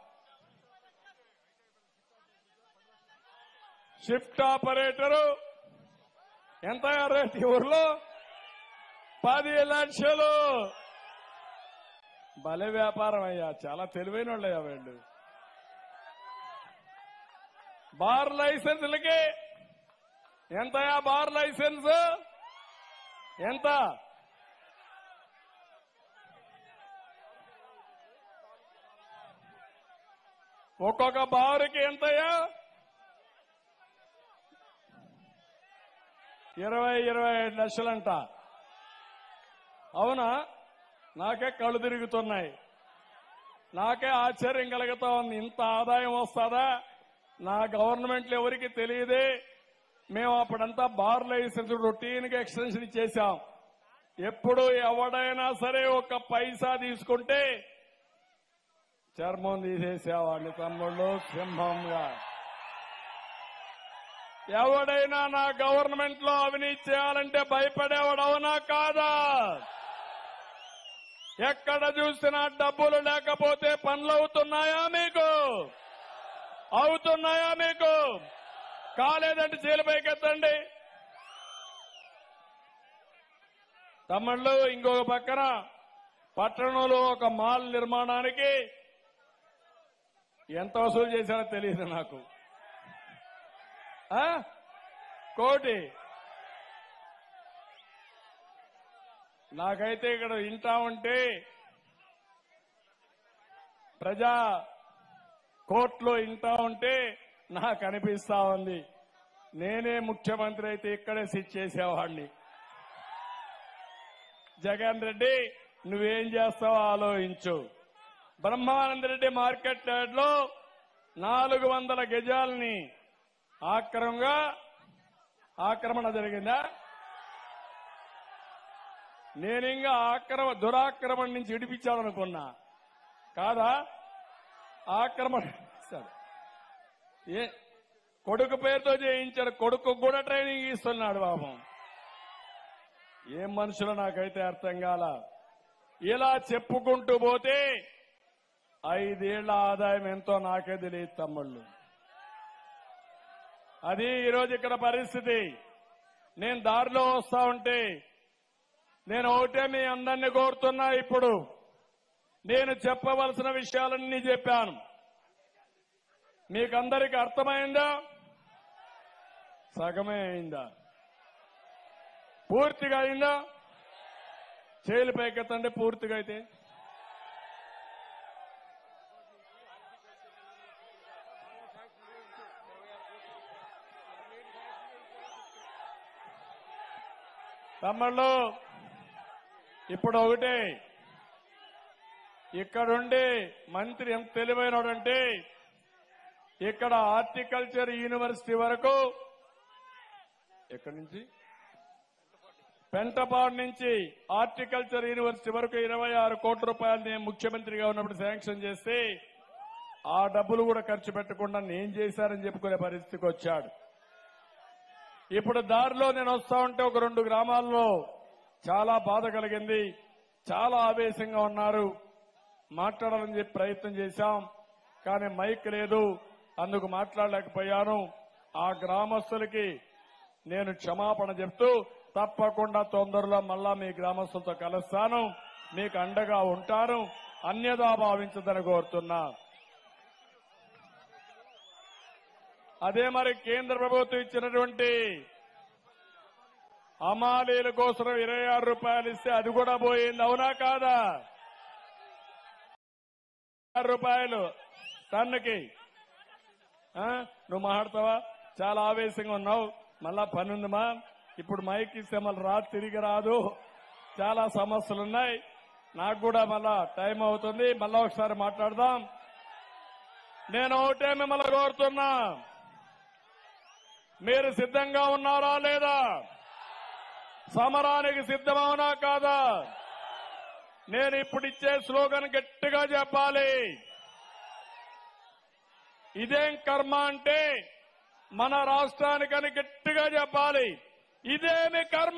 షిఫ్ట్ ఆపరేటరు ఎంత రేట్ ఈ ఊర్లో పది లక్షలు భలే వ్యాపారం అయ్యా చాలా తెలివైన వాళ్ళయ్యా వీళ్ళు బార్ లైసెన్సులకి ఎంతయా బార్ లైసెన్స్ ఎంత ఒక్కొక్క బారుకి ఎంతయ్యా ఇరవై ఇరవై ఐదు లక్షలంట అవునా నాకే కళ్ళు తిరుగుతున్నాయి నాకే ఆశ్చర్యం కలుగుతా ఉంది ఇంత ఆదాయం వస్తుందా నా గవర్నమెంట్ లో ఎవరికి తెలియదే మేము అప్పుడంతా బార్ లైసెన్స్ రొటీన్ గా ఎక్స్టెన్షన్ చేశాం ఎప్పుడు ఎవడైనా సరే ఒక పైసా తీసుకుంటే చర్మం తీసేసేవాడిని తమ్ముళ్ళు సింహంగా ఎవడైనా నా గవర్నమెంట్ లో అవినీతి చేయాలంటే భయపడేవాడు అవునా కాదా ఎక్కడ చూసినా డబ్బులు లేకపోతే పనులు అవుతున్నాయా మీకు అవుతున్నాయా మీకు కాలేదంటే చీలపైకెత్తండి తమ్ముళ్ళు ఇంకొక పక్కన పట్టణంలో ఒక మాల్ నిర్మాణానికి ఎంత వసూలు చేశారో తెలియదు నాకు ఆ? కోటి నాకైతే ఇక్కడ వింటా ఉంటే ప్రజా కోర్టులో వింటా ఉంటే నాకు అనిపిస్తా ఉంది నేనే ముఖ్యమంత్రి అయితే ఇక్కడే సిట్ చేసేవాడిని జగన్ రెడ్డి నువ్వేం చేస్తావో ఆలోచించు బ్రహ్మానంద రెడ్డి మార్కెట్ యార్డ్ లో నాలుగు వందల గజాలని ఆక్రమంగా ఆక్రమణ జరిగిందా నేను ఇంకా ఆక్రమ దురాక్రమణ నుంచి విడిపించాలనుకున్నా కాదా ఆక్రమణ సరే. ఏ కొడుకు పేరుతో చేయించాడు కొడుకు కూడా ట్రైనింగ్ ఇస్తున్నాడు పాపం ఏం మనుషులు నాకైతే అర్థం కాల ఇలా చెప్పుకుంటూ పోతే ఐదేళ్ల ఆదాయం ఎంతో నాకే తెలియదు తమ్ముళ్ళు అది ఈరోజు ఇక్కడ పరిస్థితి నేను దారిలో వస్తా ఉంటే నేను ఒకటే మీ అందరినీ కోరుతున్నా ఇప్పుడు నేను చెప్పవలసిన విషయాలన్నీ చెప్పాను మీకందరికి అర్థమైందా సగమే అయిందా పూర్తిగా అయిందా చేలు పైకెత్తండి పూర్తిగా అయితే తమ్ముళ్ళు ఇప్పుడు ఒకటే ఇక్కడుండి మంత్రి ఎంత తెలివైనడంటే ఇక్కడ హార్టికల్చర్ యూనివర్సిటీ వరకు ఎక్కడి నుంచి పెంటపాడు నుంచి హార్టికల్చర్ యూనివర్సిటీ వరకు ఇరవై ఆరు కోట్ల రూపాయలు నేను ముఖ్యమంత్రిగా ఉన్నప్పుడు శాంక్షన్ చేస్తే ఆ డబ్బులు కూడా ఖర్చు పెట్టకుండా నేను చేశారని చెప్పుకునే పరిస్థితికి వచ్చాడు ఇప్పుడు దారిలో నేను వస్తా ఉంటే ఒక రెండు గ్రామాల్లో చాలా బాధ కలిగింది చాలా ఆవేశంగా ఉన్నారు మాట్లాడాలని చెప్పి ప్రయత్నం చేశాం కానీ మైక్ లేదు అందుకు మాట్లాడలేకపోయాను ఆ గ్రామస్తులకి నేను క్షమాపణ చెప్తూ తప్పకుండా తొందరలో మళ్ళా మీ గ్రామస్తులతో కలుస్తాను మీకు అండగా ఉంటాను అన్యదా భావించదని కోరుతున్నా అదే మరి కేంద్ర ప్రభుత్వం ఇచ్చినటువంటి అమాలీల కోసం ఇరవై ఆరు రూపాయలు ఇస్తే అది కూడా పోయింది అవునా కాదా ఆరు రూపాయలు టన్నుకి ఆ? నువ్వు మాట్లాడతావా చాలా ఆవేశంగా ఉన్నావు మళ్ళా పని ఉందిమా ఇప్పుడు మైక్ ఇస్తే మళ్ళీ రాత్రి తిరిగి రాదు చాలా సమస్యలు ఉన్నాయి నాకు కూడా మళ్ళా టైం అవుతుంది మళ్ళా ఒకసారి మాట్లాడదాం నేను ఒకటే మిమ్మల్ని కోరుతున్నా మీరు సిద్ధంగా ఉన్నారా లేదా సమరానికి సిద్ధమవునా కాదా నేను ఇప్పుడు ఇచ్చే స్లోగన్ గట్టిగా చెప్పాలి ఇదేం కర్మ అంటే మన రాష్ట్రానికని గట్టిగా చెప్పాలి ఇదేమి కర్మ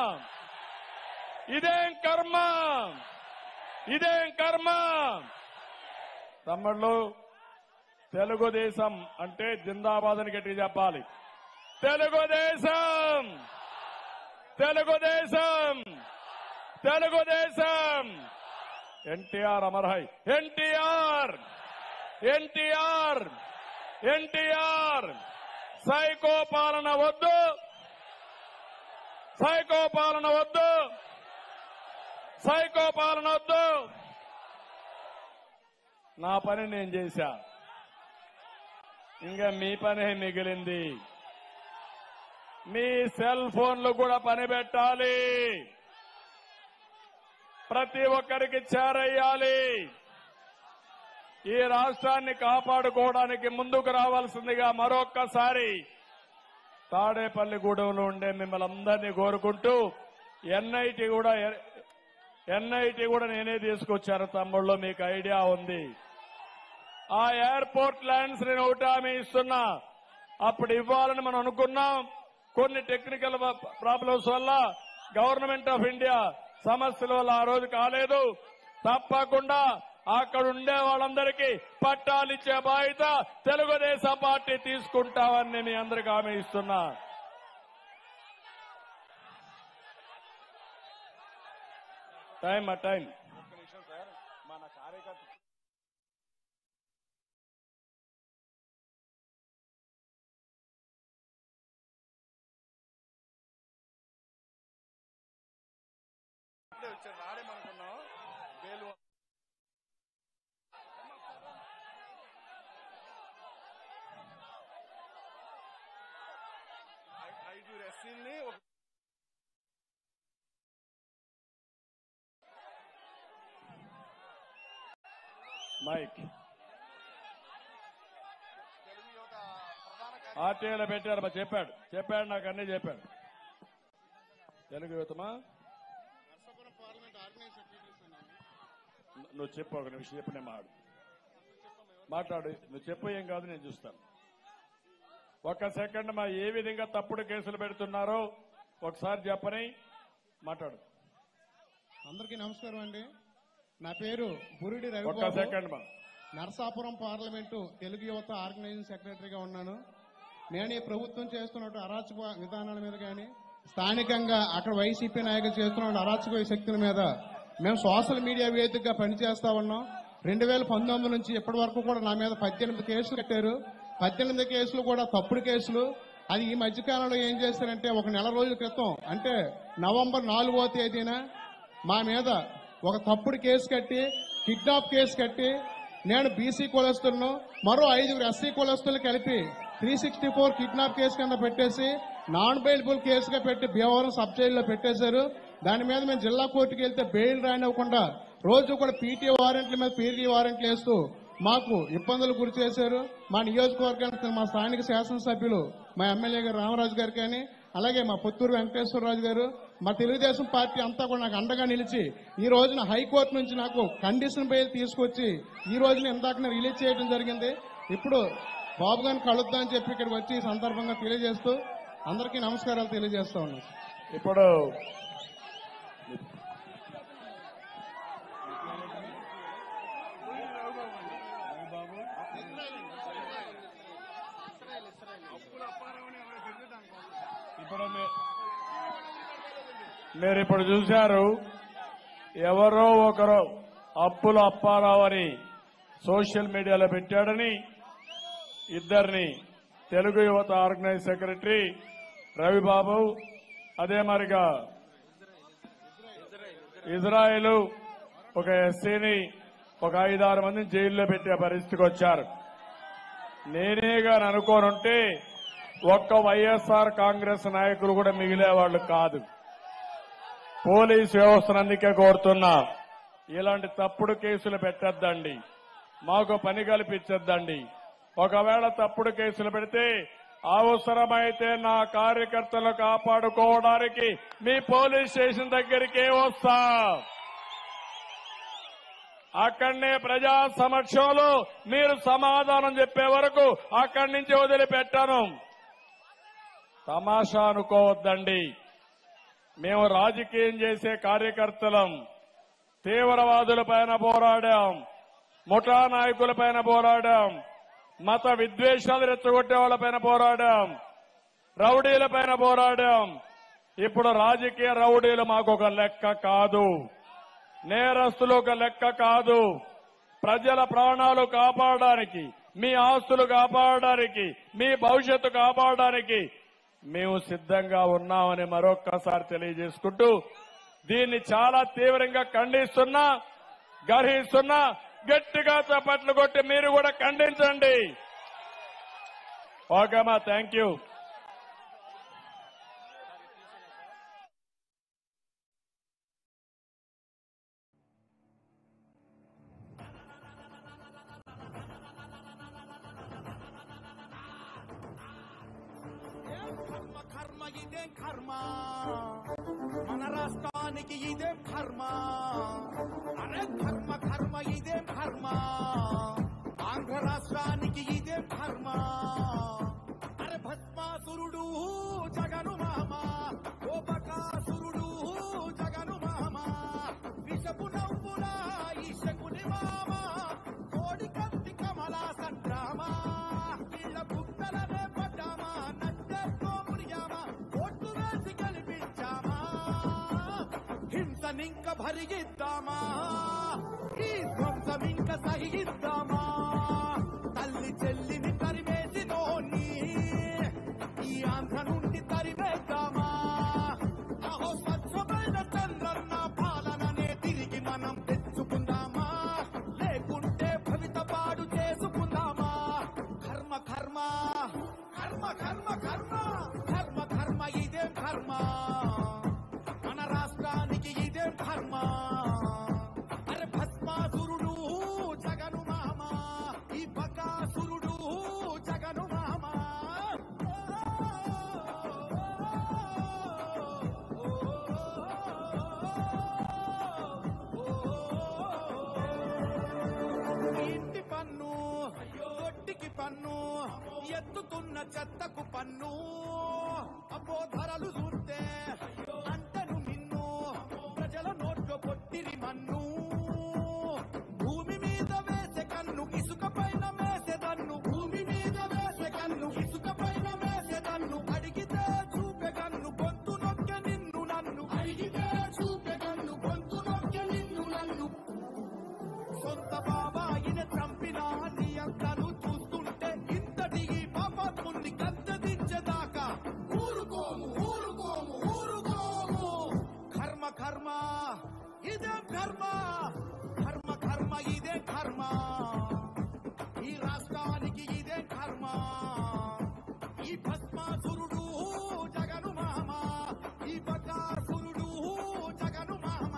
ఇదేం కర్మ ఇదేం కర్మ తమ్ముళ్ళు తెలుగుదేశం అంటే జిందాబాద్ అని గట్టిగా చెప్పాలి తెలుగుదేశం తెలుగుదేశం తెలుగుదేశం ఎన్టీఆర్ అమర్హై ఎన్టీఆర్ ఎన్టీఆర్ ఎన్టీఆర్ సైకో పాలన వద్దు సైకో పాలన వద్దు సైకో పాలన వద్దు నా పని నేను చేశా ఇంకా మీ పనే మిగిలింది మీ సెల్ ఫోన్లు కూడా పని పెట్టాలి ప్రతి ఒక్కరికి చేరయ్యాలి ఈ రాష్ట్రాన్ని కాపాడుకోవడానికి ముందుకు రావాల్సిందిగా మరొక్కసారి తాడేపల్లిగూడెంలో ఉండే మిమ్మల్ని అందరినీ కోరుకుంటూ ఎన్ఐటి కూడా ఎన్ఐటి కూడా నేనే తీసుకొచ్చాను తమ్ముళ్ళు మీకు ఐడియా ఉంది ఆ ఎయిర్పోర్ట్ ల్యాండ్స్ నేను ఒకటి హామీ ఇస్తున్నా అప్పుడు ఇవ్వాలని మనం అనుకున్నాం కొన్ని టెక్నికల్ ప్రాబ్లమ్స్ వల్ల గవర్నమెంట్ ఆఫ్ ఇండియా సమస్యల వల్ల ఆ రోజు కాలేదు తప్పకుండా అక్కడ ఉండే వాళ్ళందరికీ పట్టాలు ఇచ్చే బాధ్యత తెలుగుదేశం పార్టీ తీసుకుంటామని నేను మీ అందరికీ హామీ ఇస్తున్నా టైం ఆ టైం మన కార్యకర్త ఇప్పుడే వచ్చారు రాడేమనుకున్నాం వేలు ఐ- ఐదుగురు ఎస్సీల్ని ఒక మైక్ ఆర్టీఐలో పెట్టారు మా చెప్పాడు చెప్పాడు నాకు అన్నీ చెప్పాడు తెలుగు యువతమా నువ్వు చెప్పు ఒక నిమిషం చెప్పు నేను మాట్లాడు మాట్లాడు నువ్వు చెప్పు ఏం కాదు నేను చూస్తాను ఒక్క సెకండ్ మా ఏ విధంగా తప్పుడు కేసులు పెడుతున్నారో ఒకసారి చెప్పని మాట్లాడు అందరికీ నమస్కారం అండి నా పేరు బురిడి ఒక్క రవిబాబు సెకండ్ మా నరసాపురం పార్లమెంటు తెలుగు యువత ఆర్గనైజింగ్ సెక్రటరీగా ఉన్నాను నేను ఈ ప్రభుత్వం చేస్తున్న అరాచక విధానాల మీద కానీ స్థానికంగా అక్కడ వైసీపీ నాయకులు చేస్తున్న అరాచక శక్తుల మీద మేము సోషల్ మీడియా వేదికగా పనిచేస్తా ఉన్నాం రెండు వేల పంతొమ్మిది నుంచి ఇప్పటి వరకు కూడా నా మీద పద్దెనిమిది కేసులు కట్టారు పద్దెనిమిది కేసులు కూడా తప్పుడు కేసులు అది ఈ మధ్యకాలంలో ఏం చేశారంటే ఒక నెల రోజుల క్రితం అంటే నవంబర్ నాలుగో తేదీన మా మీద ఒక తప్పుడు కేసు కట్టి కిడ్నాప్ కేసు కట్టి నేను బీసీ కులస్తులను మరో ఐదుగురు ఎస్సీ కులస్తులు కలిపి three sixty four kidnap case కింద పెట్టేసి నాన్ బెయిలబుల్ కేసుగా పెట్టి భీమవరం సబ్ జైల్లో పెట్టేశారు దాని మీద మేము జిల్లా కోర్టుకి వెళ్తే బెయిల్ రానివ్వకుండా రోజు కూడా పీటీ వారెంట్ల మీద పీటీ వారెంట్లు వేస్తూ మాకు ఇబ్బందులు గురి చేశారు మా నియోజకవర్గానికి మా స్థానిక శాసనసభ్యులు మా ఎమ్మెల్యే గారు రామరాజు గారు కానీ అలాగే మా పుత్తూరు వెంకటేశ్వరరాజు గారు మా తెలుగుదేశం పార్టీ అంతా కూడా నాకు అండగా నిలిచి ఈ రోజున హైకోర్టు నుంచి నాకు కండిషన్ బెయిల్ తీసుకొచ్చి ఈ రోజున ఇందాక రిలీజ్ చేయడం జరిగింది ఇప్పుడు బాబు గారిని కలుద్దాం అని చెప్పి ఇక్కడికి వచ్చి ఈ సందర్భంగా తెలియజేస్తూ అందరికీ నమస్కారాలు తెలియజేస్తా ఉన్నాను ఇప్పుడు ఇప్పుడు మీ- మీరు ఇప్పుడు చూశారు ఎవరో ఒకరు అప్పుల అప్పారావు అని సోషల్ మీడియాలో పెట్టాడని ఇద్దరిని తెలుగు యువత ఆర్గనైజ్ సెక్రటరీ రవిబాబు అదే మరిగా ఇజ్రాయెల్ ఒక ఎస్సీని ఒక ఐదారు మందిని జైల్లో పెట్టే పరిస్థితికి వచ్చారు నేనేగా అనుకోనుంటే ఒక్క వైఎస్ఆర్ కాంగ్రెస్ నాయకులు కూడా మిగిలేవాళ్లు కాదు పోలీస్ వ్యవస్థను అందుకే కోరుతున్నా ఇలాంటి తప్పుడు కేసులు పెట్టద్దండి మాకు పని కల్పించద్దండి ఒకవేళ తప్పుడు కేసులు పెడితే అవసరమైతే నా కార్యకర్తలు కాపాడుకోవడానికి మీ పోలీస్ స్టేషన్ దగ్గరికే వస్తా అక్కడనే ప్రజా సమక్షంలో మీరు సమాధానం చెప్పే వరకు అక్కడి నుంచి వదిలిపెట్టాను తమాషా అనుకోవద్దండి మేము రాజకీయం చేసే కార్యకర్తలం తీవ్రవాదుల పైన పోరాడాం ముఠా నాయకుల పైన పోరాడాం మత విద్వేషాలు రెచ్చగొట్టే వాళ్ళ పైన పోరాడాం రౌడీల పైన పోరాడాం ఇప్పుడు రాజకీయ రౌడీలు మాకు ఒక లెక్క కాదు నేరస్తులు ఒక లెక్క కాదు ప్రజల ప్రాణాలు కాపాడడానికి మీ ఆస్తులు కాపాడడానికి మీ భవిష్యత్తు కాపాడడానికి మేము సిద్ధంగా ఉన్నామని మరొక్కసారి తెలియజేసుకుంటూ దీన్ని చాలా తీవ్రంగా ఖండిస్తున్నా గర్హిస్తున్నా గట్టిగా చప్పట్లు కొట్టి మీరు కూడా ఖండించండి ఓకేమా థ్యాంక్ యూ ఇదేం కర్మ మన రాష్ట్రానికి ఇదేం కర్మ అరే కర్మ కర్మ ఇదేం కర్మ ఆంధ్ర రాష్ట్రానికి ఇదేం కర్మ అరే భస్మాసురుడు జగను మామ ఓ బకాసురుడు జగను మామ విషపు నవ్వుల ఈ శకుని మామ కోడి కత్తి కమల సంగ్రామ వీళ్ళ గుట్టలనే పడ్డామా నట్టెక్కో మునిగామా ఓట్లు వేసి గెలిపించామా హింసనింక భరిగిద్దామా ఈ ధ్వంసమింక సహిద్దామా తల్లి చెల్లిని తరిమేసినోని ఈ ఆంధ్ర నుండి తరిమేద్దామా అహో స్వచ్ఛమైన చంద్రన్న పాలననే తిరిగి మనం తెచ్చుకుందామా లేకుంటే భవిత పాడు చేసుకుందామా కర్మ కర్మ కర్మ కర్మ కర్మ కర్మ కర్మ ఇదేం కర్మ మన రాష్ట్రానికి ఇదేం కర్మ అరే భస్మాసురుడు జగను మామ ఈ బకాసురుడు జగను మామ ఇంటి పన్ను దొడ్డికి పన్ను ఎత్తుతున్న చెత్తకు పన్ను అబ్బో ధరలు చూస్తే అంటను నిన్ను ప్రజల నోట్లో పొట్టిరి మన్ను భూమి మీద వేసే కన్ను ఇసుక పైన వేసేదన్ను భూమి మీద వేసే కన్ను ఇసుక పైన వేసేదన్ను అడిగితే చూపే కన్ను గొంతు నొక్కె నిన్ను నన్ను అడిగితే చూపే కన్ను గొంతు నొక్కె నిన్ను నన్ను సొంత బాబాయిని చంపిన నీ అంతను చూస్తుంటే ఇంతటి ఈ పాపాత్ముని గద్దెదించేదాకా ఊరుకోము ఊరుకోము ఊరుకోము కర్మ కర్మ ఇదేం కర్మ కర్మ కర్మ ఇదే కర్మ ఈ రాష్ట్రానికి ఇదే కర్మ ఈ భస్మాసురుడు జగను మామ ఈ బకాసురుడు జగను మామ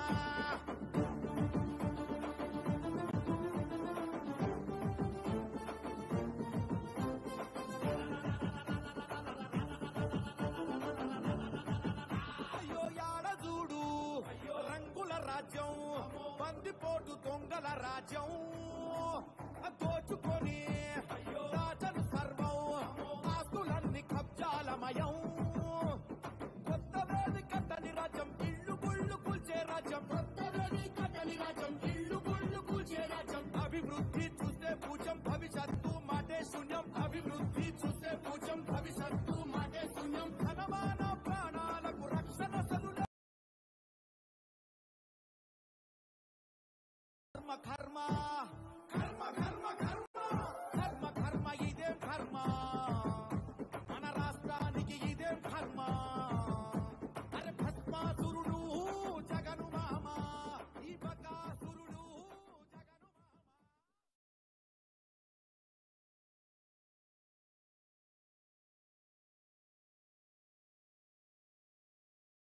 అయ్యో యాడ చూడు రంగుల రాజ్యం బందిపోటు దొంగల రాజ్యం దోచుకొని రాజను సర్వం ఆస్తులన్నీ కబ్జాలమయం కొత్త వేది కట్టని రాజ్యం ఇల్లు గుళ్ళు కూల్చే రాజ్యం కొత్త వేది కట్టని రాజ్యం ఇల్లు గుళ్ళు కూల్చే రాజ్యం అభివృద్ధి చూస్తే పూజం భవిష్యత్తు మాటే శూన్యం అభివృద్ధి చూస్తే పూజం భవిష్యత్తు మాటే శూన్యం ధనమాన ప్రాణాలకు రక్షణ సదుల కర్మ కర్మ కర్మ కర్మ కర్మ